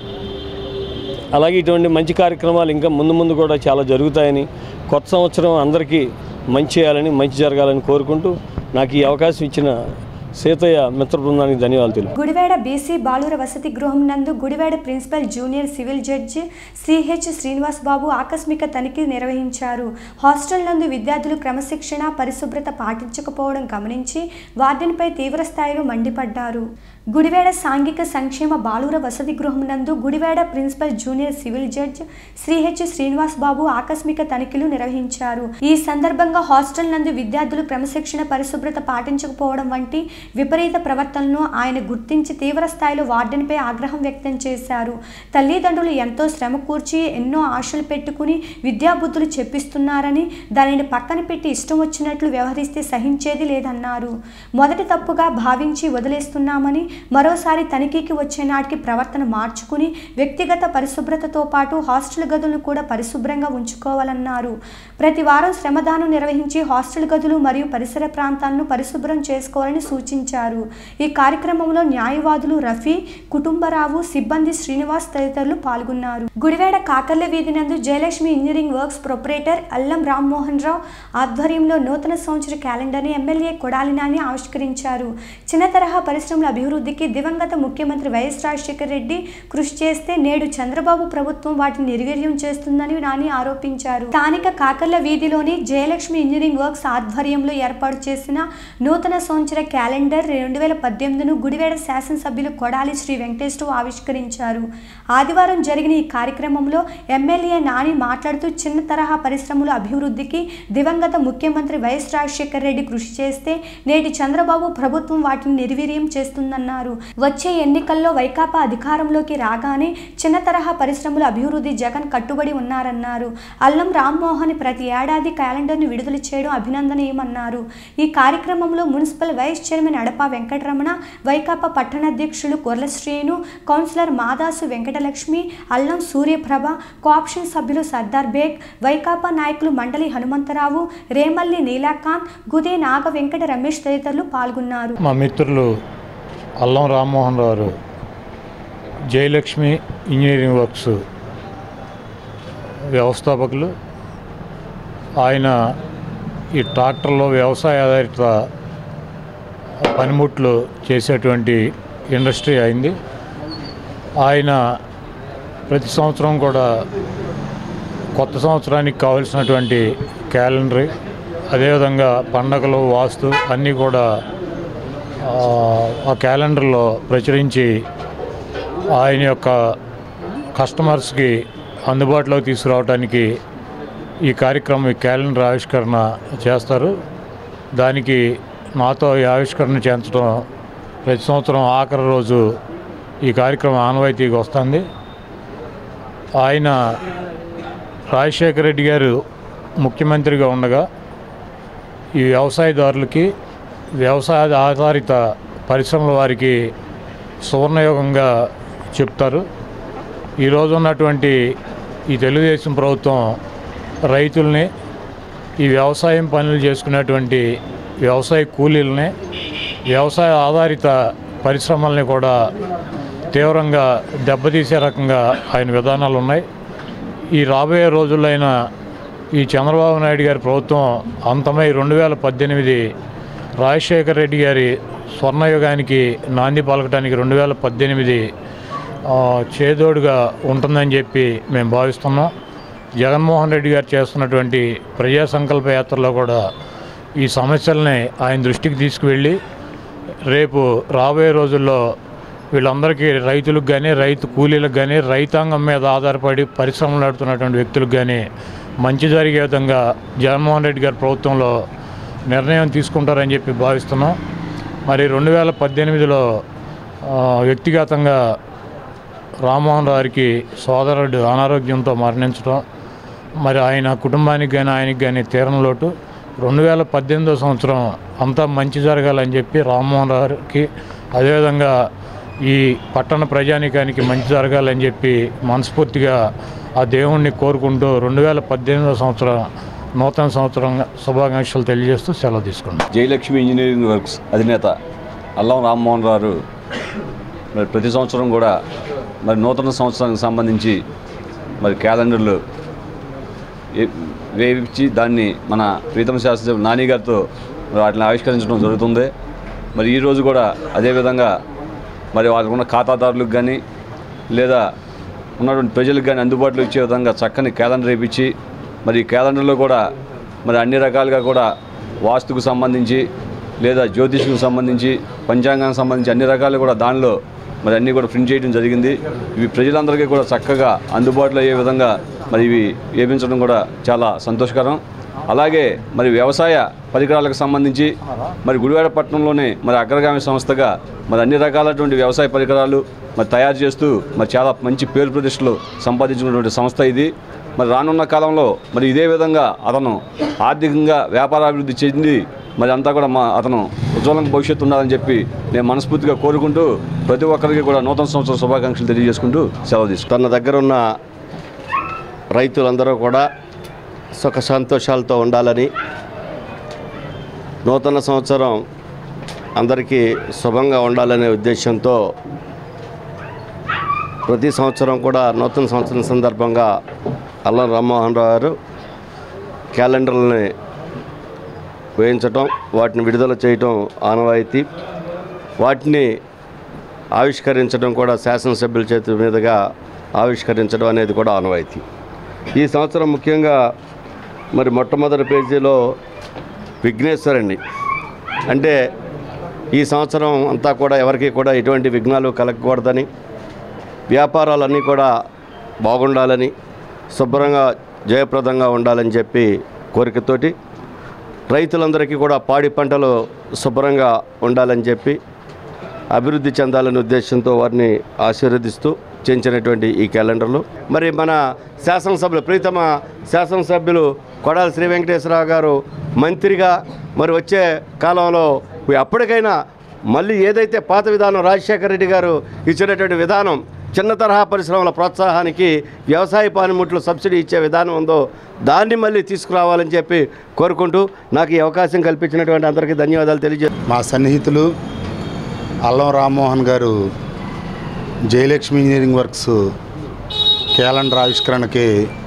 అలాగే ఇటువంటి మంచి కార్యక్రమాలు ఇంకా ముందు ముందు కూడా చాలా జరుగుతాయని కొత్త సంవత్సరం అందరికీ మంచి చేయాలని మంచి జరగాలని కోరుకుంటూ నాకు ఈ అవకాశం ఇచ్చిన సీతయ్య మిత్ర బృందానికి ధన్యవాదాలు తెలుపు గుడివాడ బీసీ బాలుర వసతి గృహం నందు Gudivada principal junior civil judge CH Srinivas Babu ఆకస్మిక తనిఖీ నిర్వహించారు హాస్టల్ నందు విద్యార్థులు క్రమశిక్షణ పరిశుభ్రత పాటించకపోవడం గమనించి వార్డెన్పై తీవ్ర స్థాయిలో మండిపడ్డారు గుడివాడ సాంఘిక సంక్షేమ బాలుర వసతి గృహం నందు Gudivada principal junior civil judge శ్రీహెచ్ శ్రీనివాస్ బాబు ఆకస్మిక తనిఖీలు నిర్వహించారు ఈ సందర్భంగా హాస్టల్ నందు విద్యార్థులు క్రమశిక్షణ పరిశుభ్రత పాటించకపోవడం వంటి విపరీత ప్రవర్తనను ఆయన గుర్తించి తీవ్ర స్థాయిలో వార్డెన్పై ఆగ్రహం వ్యక్తం చేశారు తల్లిదండ్రులు ఎంతో శ్రమ కూర్చి ఎన్నో ఆశలు పెట్టుకుని విద్యాబుద్ధులు చెప్పిస్తున్నారని దానిని పక్కన పెట్టి ఇష్టం వచ్చినట్లు వ్యవహరిస్తే సహించేది లేదన్నారు మొదటి తప్పుగా భావించి వదిలేస్తున్నామని మరోసారి తనిఖీకి వచ్చే నాటికి ప్రవర్తన మార్చుకుని వ్యక్తిగత పరిశుభ్రతతో పాటు హాస్టల్ గదులను కూడా పరిశుభ్రంగా ఉంచుకోవాలన్నారు ప్రతి వారం శ్రమదానం నిర్వహించి హాస్టల్ గదులు మరియు పరిసర ప్రాంతాలను పరిశుభ్రం చేసుకోవాలని సూచించారు ఈ కార్యక్రమంలో న్యాయవాదులు రఫీ కుటుంబరావు సిబ్బంది శ్రీనివాస్ తదితరులు పాల్గొన్నారు గుడివాడ కాకర్ల వీధి నందు జయలక్ష్మి ఇంజనీరింగ్ వర్క్స్ ప్రొపరేటర్ అల్లం రామ్మోహన్ రావు ఆధ్వర్యంలో నూతన సంవత్సర క్యాలెండర్ని ఎమ్మెల్యే కొడాలి నాని ఆవిష్కరించారు చిన్న తరహా పరిశ్రమల అభివృద్ధికి దివంగత ముఖ్యమంత్రి వైఎస్ రాజశేఖర రెడ్డి కృషి చేస్తే నేడు చంద్రబాబు ప్రభుత్వం వాటిని నిర్వీర్యం చేస్తుందని నాని ఆరోపించారు స్థానిక కాకర్ల వీధిలోని జయలక్ష్మి ఇంజనీరింగ్ వర్క్స్ ఆధ్వర్యంలో ఏర్పాటు చేసిన నూతన సంవత్సర క్యాలెండర్ రెండు వేల పద్దెనిమిదిను గుడివేడ శాసనసభ్యులు కొడాలి శ్రీ వెంకటేశ్వరరావు ఆవిష్కరించారు ఆదివారం జరిగిన ఈ కార్యక్రమంలో ఎమ్మెల్యే నాని మాట్లాడుతూ చిన్న తరహా పరిశ్రమల అభివృద్ధికి దివంగత ముఖ్యమంత్రి వైఎస్ రాజశేఖర రెడ్డి కృషి చేస్తే నేటి చంద్రబాబు ప్రభుత్వం వాటిని నిర్వీర్యం చేస్తుందన్నారు వచ్చే ఎన్నికల్లో వైకాపా అధికారంలోకి రాగానే చిన్న తరహా పరిశ్రమల అభివృద్ధి జగన్ కట్టుబడి ఉన్నారన్నారు అల్లం రామ్మోహన్ ప్రతి ఏడాది క్యాలెండర్ను విడుదల చేయడం అభినందనీయమన్నారు ఈ కార్యక్రమంలో municipal vice chairman Adapa Venkataramana Vaikapa పట్టణాధ్యక్షులు కొర్ల శ్రేణు కౌన్సిలర్ మాదాసు వెంకటలక్ష్మి అల్లం సూర్యప్రభ కోఆప్షన్ సభ్యులు సర్దార్ బేగ్ వైకాపా నాయకులు మండలి హనుమంతరావు రేమల్లి నీలాకాంత్ గుదే నాగ వెంకట రమేష్ తదితరులు పాల్గొన్నారు మా మిత్రులు అల్లం రామ్మోహన్ రావు జయలక్ష్మి ఇంజనీరింగ్ వర్క్స్ వ్యవస్థాపకులు ఆయన ఈ ట్రాక్టర్లో వ్యవసాయ ఆధారిత పనిముట్లు చేసేటువంటి ఇండస్ట్రీ అయింది ఆయన ప్రతి సంవత్సరం కూడా కొత్త సంవత్సరానికి కావలసినటువంటి క్యాలెండర్ అదేవిధంగా పండగలు వాస్తు అన్నీ కూడా ఆ, ఆ క్యాలెండర్లో ప్రచురించి ఆయన యొక్క కస్టమర్స్కి అందుబాటులోకి తీసుకురావడానికి ఈ కార్యక్రమం ఈ క్యాలెండర్ ఆవిష్కరణ చేస్తారు దానికి నాతో ఈ ఆవిష్కరణ చేయించడం ప్రతి సంవత్సరం ఆఖరి రోజు ఈ కార్యక్రమం ఆనవాయితీకి వస్తుంది ఆయన రాజశేఖర రెడ్డి గారు ముఖ్యమంత్రిగా ఉండగా ఈ వ్యవసాయదారులకి వ్యవసాయ ఆధారిత పరిశ్రమల వారికి సువర్ణయోగంగా చెప్తారు ఈరోజు ఉన్నటువంటి ఈ తెలుగుదేశం ప్రభుత్వం రైతుల్ని ఈ వ్యవసాయం పనులు చేసుకునేటువంటి వ్యవసాయ కూలీలని వ్యవసాయ ఆధారిత పరిశ్రమల్ని కూడా తీవ్రంగా దెబ్బతీసే రకంగా ఆయన విధానాలు ఉన్నాయి ఈ రాబోయే రోజుల్లో అయినా ఈ చంద్రబాబు నాయుడు గారి ప్రభుత్వం అంతమై రెండు వేల పద్దెనిమిది రాజశేఖర రెడ్డి గారి స్వర్ణయుగానికి నాంది పలకటానికి రెండు వేల పద్దెనిమిది ఆ, చేదోడుగా ఉంటుందని చెప్పి మేము భావిస్తున్నాం జగన్మోహన్ రెడ్డి గారు చేస్తున్నటువంటి ప్రజా సంకల్ప యాత్రలో కూడా ఈ సమస్యల్ని ఆయన దృష్టికి తీసుకువెళ్ళి రేపు రాబోయే రోజుల్లో వీళ్ళందరికీ రైతులకు కానీ రైతు కూలీలకు కానీ రైతాంగం మీద ఆధారపడి పరిశ్రమలు నడుపుతున్నటువంటి వ్యక్తులకు కానీ మంచి జరిగే విధంగా జగన్మోహన్ రెడ్డి గారి ప్రభుత్వంలో నిర్ణయం తీసుకుంటారని చెప్పి భావిస్తున్నాం మరి రెండు వేల పద్దెనిమిదిలో ఆ, వ్యక్తిగతంగా రామ్మోహన్ గారికి సోదరుడు అనారోగ్యంతో మరణించడం మరి ఆయన కుటుంబానికి కానీ ఆయనకి కానీ తీరని లోటు రెండు వేల పద్దెనిమిదో సంవత్సరం అంతా మంచి జరగాలని చెప్పి రామ్మోహన్ గారికి అదేవిధంగా ఈ పట్టణ ప్రజానికానికి మంచి జరగాలని చెప్పి మనస్ఫూర్తిగా ఆ దేవుణ్ణి కోరుకుంటూ రెండు వేల పద్దెనిమిదో సంవత్సరం నూతన సంవత్సరం శుభాకాంక్షలు తెలియజేస్తూ సెలవు తీసుకున్నాం జయలక్ష్మి ఇంజనీరింగ్ వర్క్స్ అధినేత అల్లం రామ్మోహన్ రావు మరి ప్రతి సంవత్సరం కూడా మరి నూతన సంవత్సరానికి సంబంధించి మరి క్యాలెండర్లు ఏ- వేయించి దాన్ని మన ప్రీతం శాస్త్రి నాని గారితో మరి వాటిని ఆవిష్కరించడం జరుగుతుంది మరి ఈరోజు కూడా అదేవిధంగా మరి వాళ్ళకు ఉన్న ఖాతాదారులకు కానీ లేదా ఉన్నటువంటి ప్రజలకు కానీ అందుబాటులో ఇచ్చే విధంగా చక్కని క్యాలెండర్ వేయించి మరి ఈ క్యాలెండర్లో కూడా మరి అన్ని రకాలుగా కూడా వాస్తుకు సంబంధించి లేదా జ్యోతిష్కు సంబంధించి పంచాంగానికి సంబంధించి అన్ని రకాలు కూడా దానిలో మరి అన్నీ కూడా ప్రింట్ చేయడం జరిగింది ఇవి ప్రజలందరికీ కూడా చక్కగా అందుబాటులో అయ్యే విధంగా మరి ఇవి వేయించడం కూడా చాలా సంతోషకరం అలాగే మరి వ్యవసాయ పరికరాలకు సంబంధించి మరి గుడివాడ పట్టణంలోనే మరి అగ్రగామి సంస్థగా మరి అన్ని రకాలటువంటి వ్యవసాయ పరికరాలు మరి తయారు చేస్తూ మరి చాలా మంచి పేరు ప్రతిష్టలు సంపాదించినటువంటి సంస్థ ఇది మరి రానున్న కాలంలో మరి ఇదే విధంగా అతను ఆర్థికంగా వ్యాపారాభివృద్ధి చెంది మరి అంతా కూడా మా అతను ఉజ్వలంగా భవిష్యత్తు ఉండాలని చెప్పి నేను మనస్ఫూర్తిగా కోరుకుంటూ ప్రతి ఒక్కరికి కూడా నూతన సంవత్సర శుభాకాంక్షలు తెలియజేసుకుంటూ సెలవు తీసుకుంటాను తన దగ్గర ఉన్న రైతులందరూ కూడా సుఖ సంతోషాలతో ఉండాలని నూతన సంవత్సరం అందరికీ శుభంగా ఉండాలనే ఉద్దేశంతో ప్రతి సంవత్సరం కూడా నూతన సంవత్సరం సందర్భంగా అల్లం రామ్మోహన్ రావు గారు క్యాలెండర్లని వేయించటం వాటిని విడుదల చేయటం ఆనవాయితీ వాటిని ఆవిష్కరించడం కూడా శాసనసభ్యుల చేతి మీదుగా ఆవిష్కరించడం అనేది కూడా ఆనవాయితీ ఈ సంవత్సరం ముఖ్యంగా మరి మొట్టమొదటి పేజీలో విఘ్నేశ్వరండి అంటే ఈ సంవత్సరం అంతా కూడా ఎవరికి కూడా ఎటువంటి విఘ్నాలు కలగకూడదని వ్యాపారాలన్నీ కూడా బాగుండాలని శుభ్రంగా జయప్రదంగా ఉండాలని చెప్పి కోరికతోటి రైతులందరికీ కూడా పాడి పంటలు శుభ్రంగా ఉండాలని చెప్పి అభివృద్ధి చెందాలనే ఉద్దేశంతో వారిని ఆశీర్వదిస్తూ చేయించినటువంటి ఈ క్యాలెండర్లు మరి మన శాసనసభ్యులు ప్రీతమ శాసనసభ్యులు కొడాలి శ్రీ వెంకటేశ్వరరావు గారు మంత్రిగా మరి వచ్చే కాలంలో అప్పటికైనా మళ్ళీ ఏదైతే పాత విధానం రాజశేఖర రెడ్డి గారు ఇచ్చినటువంటి విధానం చిన్న తరహా పరిశ్రమల ప్రోత్సాహానికి వ్యవసాయ పనిముట్లు సబ్సిడీ ఇచ్చే విధానం ఉందో దాన్ని మళ్ళీ తీసుకురావాలని చెప్పి కోరుకుంటూ నాకు ఈ అవకాశం కల్పించినటువంటి అందరికీ ధన్యవాదాలు తెలియజే మా సన్నిహితులు అల్లం రామ్మోహన్ గారు జయలక్ష్మి ఇంజనీరింగ్ వర్క్స్ క్యాలెండర్ ఆవిష్కరణకి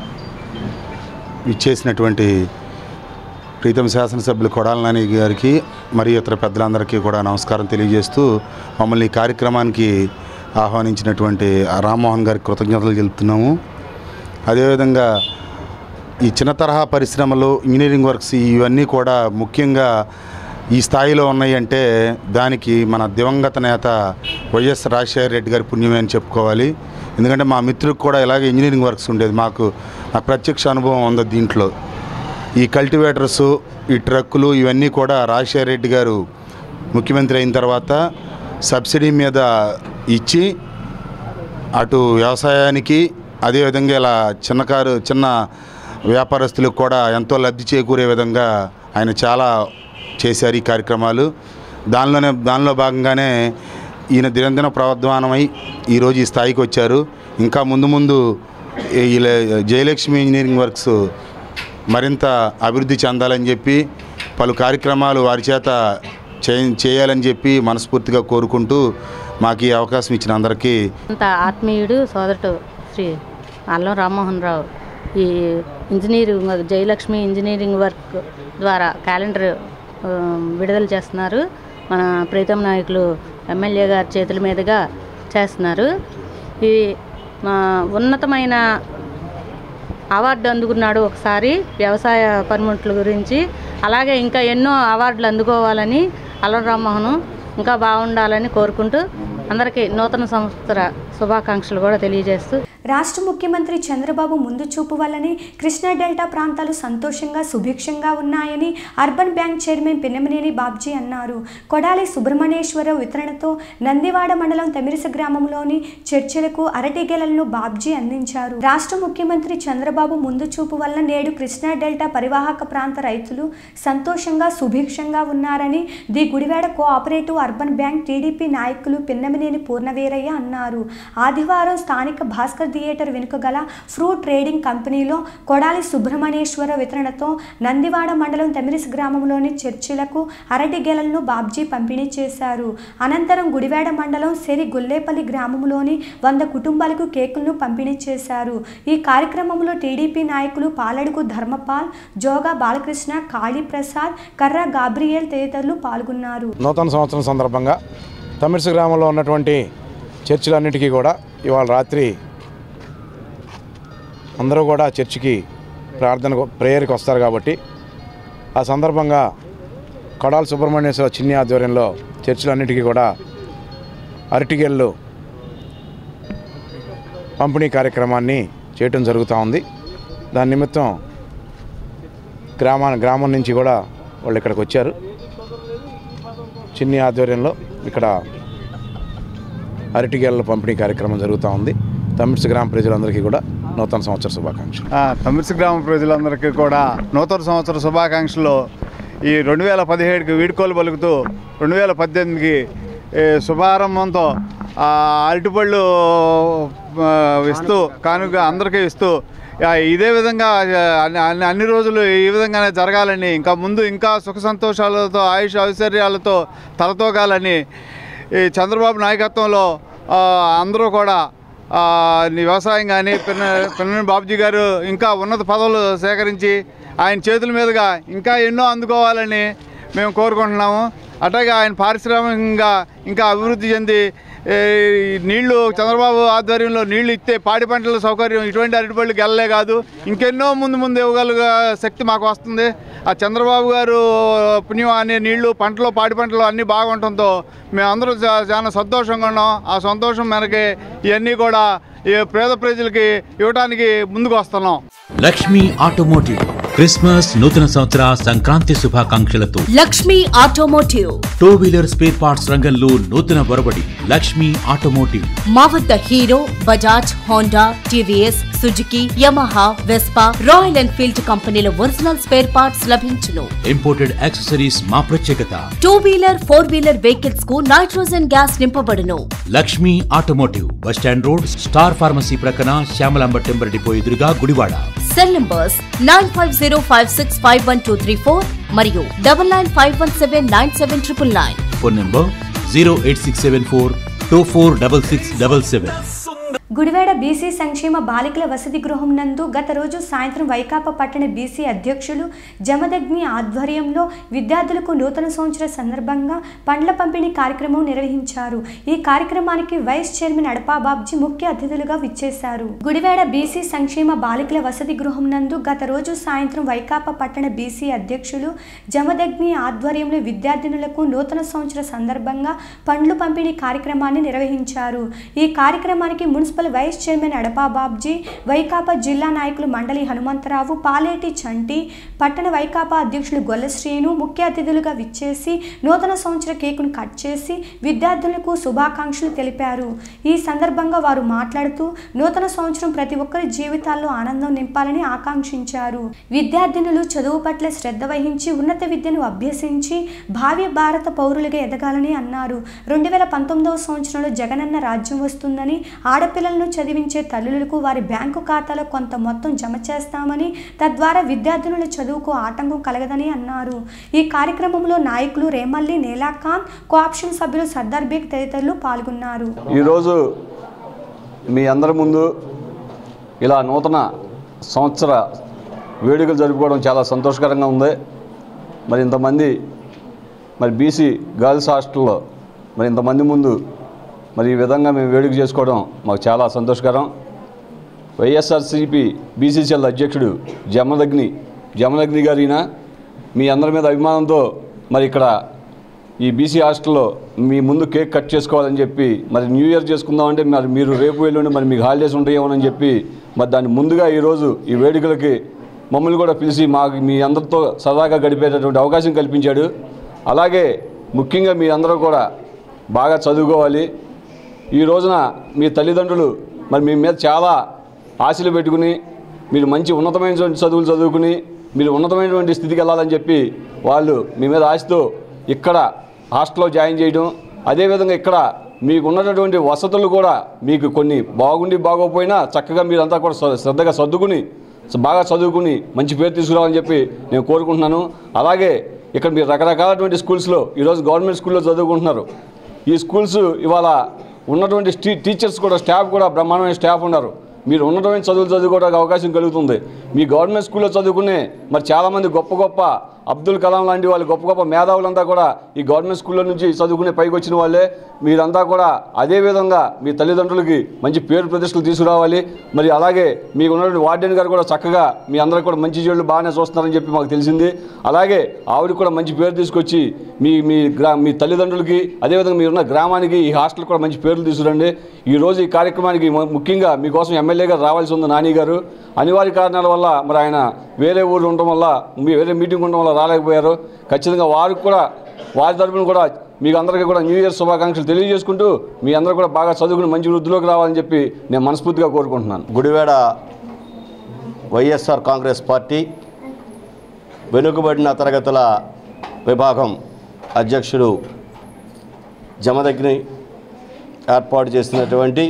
ఇచ్చేసినటువంటి ప్రీతం శాసనసభ్యులు కొడాల నాని గారికి మరియు ఇతర పెద్దలందరికీ కూడా నమస్కారం తెలియజేస్తూ మమ్మల్ని ఈ కార్యక్రమానికి ఆహ్వానించినటువంటి ఆ రామ్మోహన్ గారికి కృతజ్ఞతలు తెలుపుతున్నాము అదేవిధంగా ఈ చిన్న తరహా పరిశ్రమలు ఇంజనీరింగ్ వర్క్స్ ఇవన్నీ కూడా ముఖ్యంగా ఈ స్థాయిలో ఉన్నాయి అంటే దానికి మన దివంగత నేత వైఎస్ రాజశేఖర రెడ్డి గారి పుణ్యమే అని చెప్పుకోవాలి ఎందుకంటే మా మిత్రులకు కూడా ఇలాగే ఇంజనీరింగ్ వర్క్స్ ఉండేది మాకు నాకు ప్రత్యక్ష అనుభవం ఉంది దీంట్లో ఈ కల్టివేటర్స్ ఈ ట్రక్కులు ఇవన్నీ కూడా రాజశేఖర రెడ్డి గారు ముఖ్యమంత్రి అయిన తర్వాత సబ్సిడీ మీద ఇచ్చి అటు వ్యవసాయానికి అదేవిధంగా ఇలా చిన్నకారు చిన్న వ్యాపారస్తులకు కూడా ఎంతో లబ్ధి చేకూరే విధంగా ఆయన చాలా చేశారు ఈ కార్యక్రమాలు దానిలోనే దానిలో భాగంగానే ఈయన దినదిన ప్రవర్ధమానమై ఈరోజు ఈ స్థాయికి వచ్చారు ఇంకా ముందు ముందు ఈ ఇలా- జయలక్ష్మి ఇంజనీరింగ్ వర్క్స్ మరింత అభివృద్ధి చెందాలని చెప్పి పలు కార్యక్రమాలు వారి చేత చేయ- చేయాలని చెప్పి మనస్ఫూర్తిగా కోరుకుంటూ మాకు ఈ అవకాశం ఇచ్చిన అందరికీ అంత ఆత్మీయుడు సోదరుడు శ్రీ అల్లం రామ్మోహన్ రావు ఈ ఇంజనీరింగ్ జయలక్ష్మి ఇంజనీరింగ్ వర్క్ ద్వారా క్యాలెండర్ ఆ, విడుదల చేస్తున్నారు మన ప్రీతం నాయకులు ఎమ్మెల్యే గారి చేతుల మీదుగా చేస్తున్నారు ఈ మా ఉన్నతమైన అవార్డు అందుకున్నాడు ఒకసారి వ్యవసాయ పనిముట్ల గురించి అలాగే ఇంకా ఎన్నో అవార్డులు అందుకోవాలని అల్లం రామ్మోహన్ ఇంకా బాగుండాలని కోరుకుంటూ అందరికీ నూతన సంవత్సర శుభాకాంక్షలు కూడా తెలియజేస్తూ రాష్ట్ర ముఖ్యమంత్రి చంద్రబాబు ముందు చూపు వల్లనే కృష్ణా డెల్టా ప్రాంతాలు సంతోషంగా సుభిక్షంగా ఉన్నాయని urban bank chairman Pinnamaneni Babji అన్నారు కొడాలి సుబ్రహ్మణ్యేశ్వరరావు వితరణతో నందివాడ మండలం తమిరిస గ్రామంలోని చర్చిలకు అరటి గెలలను బాబ్జీ అందించారు రాష్ట్ర ముఖ్యమంత్రి చంద్రబాబు ముందు చూపు వల్ల నేడు కృష్ణా డెల్టా పరివాహక ప్రాంత రైతులు సంతోషంగా సుభిక్షంగా ఉన్నారని the Gudivada cooperative urban bank TDP నాయకులు పిన్నమనేని పూర్ణవీరయ్య అన్నారు ఆదివారం స్థానిక భాస్కర్ థియేటర్ వెనుక గల ఫ్రూట్ ట్రేడింగ్ కంపెనీలో కొడాలి సుబ్రహ్మణ్యేశ్వర వితరణతో నందివాడ మండలం తమిరిస్ గ్రామంలోని చర్చిలకు అరటి గెలలను బాబ్జీ పంపిణీ చేశారు అనంతరం గుడివాడ మండలం సెరి గొల్లేపల్లి గ్రామంలోని వంద కుటుంబాలకు కేకులను పంపిణీ చేశారు ఈ కార్యక్రమంలో టీడీపీ నాయకులు పాలడుగు ధర్మపాల్ జోగా బాలకృష్ణ కాళీప్రసాద్ కర్ర గాబ్రియల్ తదితరులు పాల్గొన్నారు నూతన సంవత్సరం సందర్భంగా తమిళస గ్రామంలో ఉన్నటువంటి చర్చిలన్నిటికీ కూడా ఇవాళ రాత్రి అందరూ కూడా చర్చికి ప్రార్థన ప్రేయర్కి వస్తారు కాబట్టి ఆ సందర్భంగా కొడాల సుబ్రహ్మణ్యేశ్వర చిన్ని ఆధ్వర్యంలో చర్చిలన్నిటికీ కూడా అరటిగేళ్ళు పంపిణీ కార్యక్రమాన్ని చేయటం జరుగుతూ ఉంది దాని నిమిత్తం గ్రామా గ్రామం నుంచి కూడా వాళ్ళు ఇక్కడికి వచ్చారు చిన్ని ఆధ్వర్యంలో ఇక్కడ అరటిగేళ్ల పంపిణీ కార్యక్రమం జరుగుతూ ఉంది తమిళ గ్రామ ప్రజలందరికీ కూడా నూతన సంవత్సర శుభాకాంక్షలు తమిళ గ్రామ ప్రజలందరికీ కూడా నూతన సంవత్సర శుభాకాంక్షలు ఈ రెండు వేల పదిహేడుకి వీడుకోలు పలుకుతూ రెండు వేల పద్దెనిమిదికి ఈ శుభారంభంతో ఆ, అరటిపళ్ళు ఆ, ఇస్తూ కానుక అందరికీ ఇస్తూ ఆ, ఇదే విధంగా ఆ, అన్ని- అన్ని అన్ని రోజులు ఈ విధంగానే జరగాలని ఇంకా ముందు ఇంకా సుఖ సంతోషాలతో ఆయుష్ ఐశ్వర్యాలతో తలతోగాలని ఈ చంద్రబాబు నాయకత్వంలో ఆ, అందరూ కూడా ఆ, నీ వ్యవసాయం కానీ పిన్న పిన్నెల బాబుజీ గారు ఇంకా ఉన్నత పదవులు సేకరించి ఆయన చేతుల మీదుగా ఇంకా ఎన్నో అందుకోవాలని మేము కోరుకుంటున్నాము అట్లాగే ఆయన పారిశ్రామికంగా ఇంకా అభివృద్ధి చెంది ఏ, ఈ నీళ్లు చంద్రబాబు ఆధ్వర్యంలో నీళ్లు ఇస్తే పాడి పంటల సౌకర్యం ఇటువంటి అరటిపళ్ళు గెల్లలే కాదు ఇంకెన్నో ముందు ముందు ఇవ్వగలుగా శక్తి మాకు వస్తుంది ఆ చంద్రబాబు గారు పుణ్యం అనే నీళ్లు పంటలు పాడి పంటలు అన్నీ బాగుండటంతో మేమందరూ చా- చాలా సంతోషంగా ఉన్నాం ఆ సంతోషం మనకి ఇవన్నీ కూడా ఈ పేద ప్రజలకి ఇవ్వడానికి ముందుకు వస్తున్నాం లక్ష్మీ ఆటోమోటివ్ క్రిస్మస్ నూతన సంవత్సర సంక్రాంతి శుభాకాంక్షలతో Lakshmi automotive two wheeler spare parts రంగంలో నూతన ఒరబడి లక్ష్మీ ఆటోమోటివ్ మా వద్ద Hero Bajaj Honda TVS Suzuki Yamaha Vespa Royal Enfield కంపెనీల ఒరిజినల్ స్పేర్ పార్ట్స్ లభించును ఇంపోర్టెడ్ యాక్సెసరీస్ మా ప్రత్యేకత two wheeler four wheeler vehicles కు నైట్రోజన్ గ్యాస్ నింపబడును Lakshmi automotive bus stand road star pharmacy ప్రక్కన శ్యామలాంబ టెంబర్ డిపో ఎదురుగా Gudivada cell numbers nine five zero five six five one two three four మరియు double nine five one seven nine seven triple nine phone number zero eight six seven four two four double six double seven Gudivada BC సంక్షేమ బాలికల వసతి గృహం నందు గత రోజు సాయంత్రం వైకాపా పట్టణ బీసీ అధ్యక్షులు జమదగ్ని ఆధ్వర్యంలో విద్యార్థులకు నూతన సంవత్సర సందర్భంగా పండ్ల పంపిణీ కార్యక్రమం నిర్వహించారు ఈ కార్యక్రమానికి వైస్ చైర్మన్ అడపా బాబ్జీ ముఖ్య అతిథులుగా విచ్చేశారు గుడివాడ బీసీ సంక్షేమ బాలికల వసతి గృహం నందు గత రోజు సాయంత్రం వైకాపా పట్టణ బీసీ అధ్యక్షులు జమదగ్ని ఆధ్వర్యంలో విద్యార్థినులకు నూతన సంవత్సర సందర్భంగా పండ్లు పంపిణీ కార్యక్రమాన్ని నిర్వహించారు ఈ కార్యక్రమానికి municipal vice chairman Adapa Babji Vaikapa జిల్లా నాయకులు మండలి హనుమంతరావు పాలేటి చంటి పట్టణ వైకాపా అధ్యక్షులు గొల్ల శ్రీను ముఖ్య అతిథులుగా విచ్చేసి నూతన సంవత్సర కేకును కట్ చేసి విద్యార్థులకు శుభాకాంక్షలు తెలిపారు ఈ సందర్భంగా వారు మాట్లాడుతూ నూతన సంవత్సరం ప్రతి ఒక్కరి జీవితాల్లో ఆనందం నింపాలని ఆకాంక్షించారు విద్యార్థినులు చదువు పట్ల శ్రద్ధ వహించి ఉన్నత విద్యను అభ్యసించి భావి భారత పౌరులుగా ఎదగాలని అన్నారు రెండు వేల పంతొమ్మిదవ సంవత్సరంలో జగనన్న రాజ్యం వస్తుందని ఆడపిల్లలను చదివించే తల్లులకు వారి బ్యాంకు ఖాతాలో కొంత మొత్తం జమ చేస్తామని తద్వారా విద్యార్థినుల చదువుకు ఆటంకం కలగదని అన్నారు ఈ కార్యక్రమంలో నాయకులు రేమల్లి నీలాఖాన్ కోఆప్షన్ సభ్యులు సర్దార్ బేగ్ తదితరులు పాల్గొన్నారు ఈరోజు మీ అందరి ముందు ఇలా నూతన సంవత్సర వేడుకలు జరుపుకోవడం చాలా సంతోషకరంగా ఉంది మరి ఇంతమంది మరి బీసీ గర్ల్స్ హాస్టల్లో మరి ఇంతమంది ముందు మరి ఈ విధంగా మేము వేడుక చేసుకోవడం మాకు చాలా సంతోషకరం వైఎస్ఆర్సీపీ బీసీసీఎల్ అధ్యక్షుడు జమదగ్ని జమదగ్ని గారిన మీ అందరి మీద అభిమానంతో మరి ఇక్కడ ఈ బీసీ హాస్టల్లో మీ ముందు కేక్ కట్ చేసుకోవాలని చెప్పి మరి న్యూ ఇయర్ చేసుకుందామంటే మరి మీరు రేపు ఎల్లుండి మరి మీకు హాలిడేస్ ఉంటాయేమోనని చెప్పి మరి దాన్ని ముందుగా ఈరోజు ఈ వేడుకలకి మమ్మల్ని కూడా పిలిచి మాకు మీ అందరితో సరదాగా గడిపేటటువంటి అవకాశం కల్పించాడు అలాగే ముఖ్యంగా మీ అందరూ కూడా బాగా చదువుకోవాలి ఈ రోజున మీ తల్లిదండ్రులు మరి మీ మీద చాలా ఆశలు పెట్టుకుని మీరు మంచి ఉన్నతమైనటువంటి చదువులు చదువుకుని మీరు ఉన్నతమైనటువంటి స్థితికి వెళ్ళాలని చెప్పి వాళ్ళు మీ మీద ఆశతో ఇక్కడ హాస్టల్లో జాయిన్ చేయడం అదేవిధంగా ఇక్కడ మీకు ఉన్నటువంటి వసతులు కూడా మీకు కొన్ని బాగుండి బాగోకపోయినా చక్కగా మీరంతా కూడా శ్ర- శ్రద్ధగా సర్దుకుని బాగా చదువుకుని మంచి పేరు తీసుకురావాలని చెప్పి నేను కోరుకుంటున్నాను అలాగే ఇక్కడ మీరు రకరకాలటువంటి స్కూల్స్లో ఈరోజు గవర్నమెంట్ స్కూల్లో చదువుకుంటున్నారు ఈ స్కూల్స్ ఇవాళ ఉన్నటువంటి టీ టీచర్స్ కూడా స్టాఫ్ కూడా బ్రహ్మాండమైన స్టాఫ్ ఉన్నారు మీరు ఉన్నటువంటి చదువులు చదువుకోవడానికి అవకాశం కలుగుతుంది మీ గవర్నమెంట్ స్కూల్లో చదువుకునే మరి చాలామంది గొప్ప గొప్ప అబ్దుల్ కలాం లాంటి వాళ్ళు గొప్ప గొప్ప మేధావులంతా కూడా ఈ గవర్నమెంట్ స్కూల్లో నుంచి చదువుకునే పైకి వచ్చిన వాళ్ళే మీరంతా కూడా అదే విధంగా మీ తల్లిదండ్రులకి మంచి పేరు ప్రతిష్టలు తీసుకురావాలి మరి అలాగే మీకు ఉన్నటువంటి వార్డెన్ గారు కూడా చక్కగా మీ అందరికి కూడా మంచి చెడులు బాగానే చూస్తున్నారని చెప్పి మాకు తెలిసింది అలాగే ఆవిడకి కూడా మంచి పేరు తీసుకొచ్చి మీ మీ గ్రా మీ తల్లిదండ్రులకి అదేవిధంగా మీరున్న గ్రామానికి ఈ హాస్టల్ కూడా మంచి పేర్లు తీసుకురండి ఈ రోజు ఈ కార్యక్రమానికి ము- ముఖ్యంగా మీకోసం ఎమ్మెల్యే గారు రావాల్సి ఉంది నాని గారు అనివార్య కారణాల వల్ల మరి ఆయన వేరే ఊరు ఉండటం వల్ల మీ వేరే మీటింగ్ ఉండటం వల్ల రాలేకపోయారు ఖచ్చితంగా వారికి కూడా వారి తరపున కూడా మీకు అందరికీ కూడా న్యూ ఇయర్ శుభాకాంక్షలు తెలియజేసుకుంటూ మీ అందరూ కూడా బాగా చదువుకుని మంచి వృద్ధిలోకి రావాలని చెప్పి నేను మనస్ఫూర్తిగా కోరుకుంటున్నాను గుడివాడ వైఎస్ఆర్ కాంగ్రెస్ పార్టీ వెనుకబడిన తరగతుల విభాగం అధ్యక్షుడు జమదగ్ని ఏర్పాటు చేసినటువంటి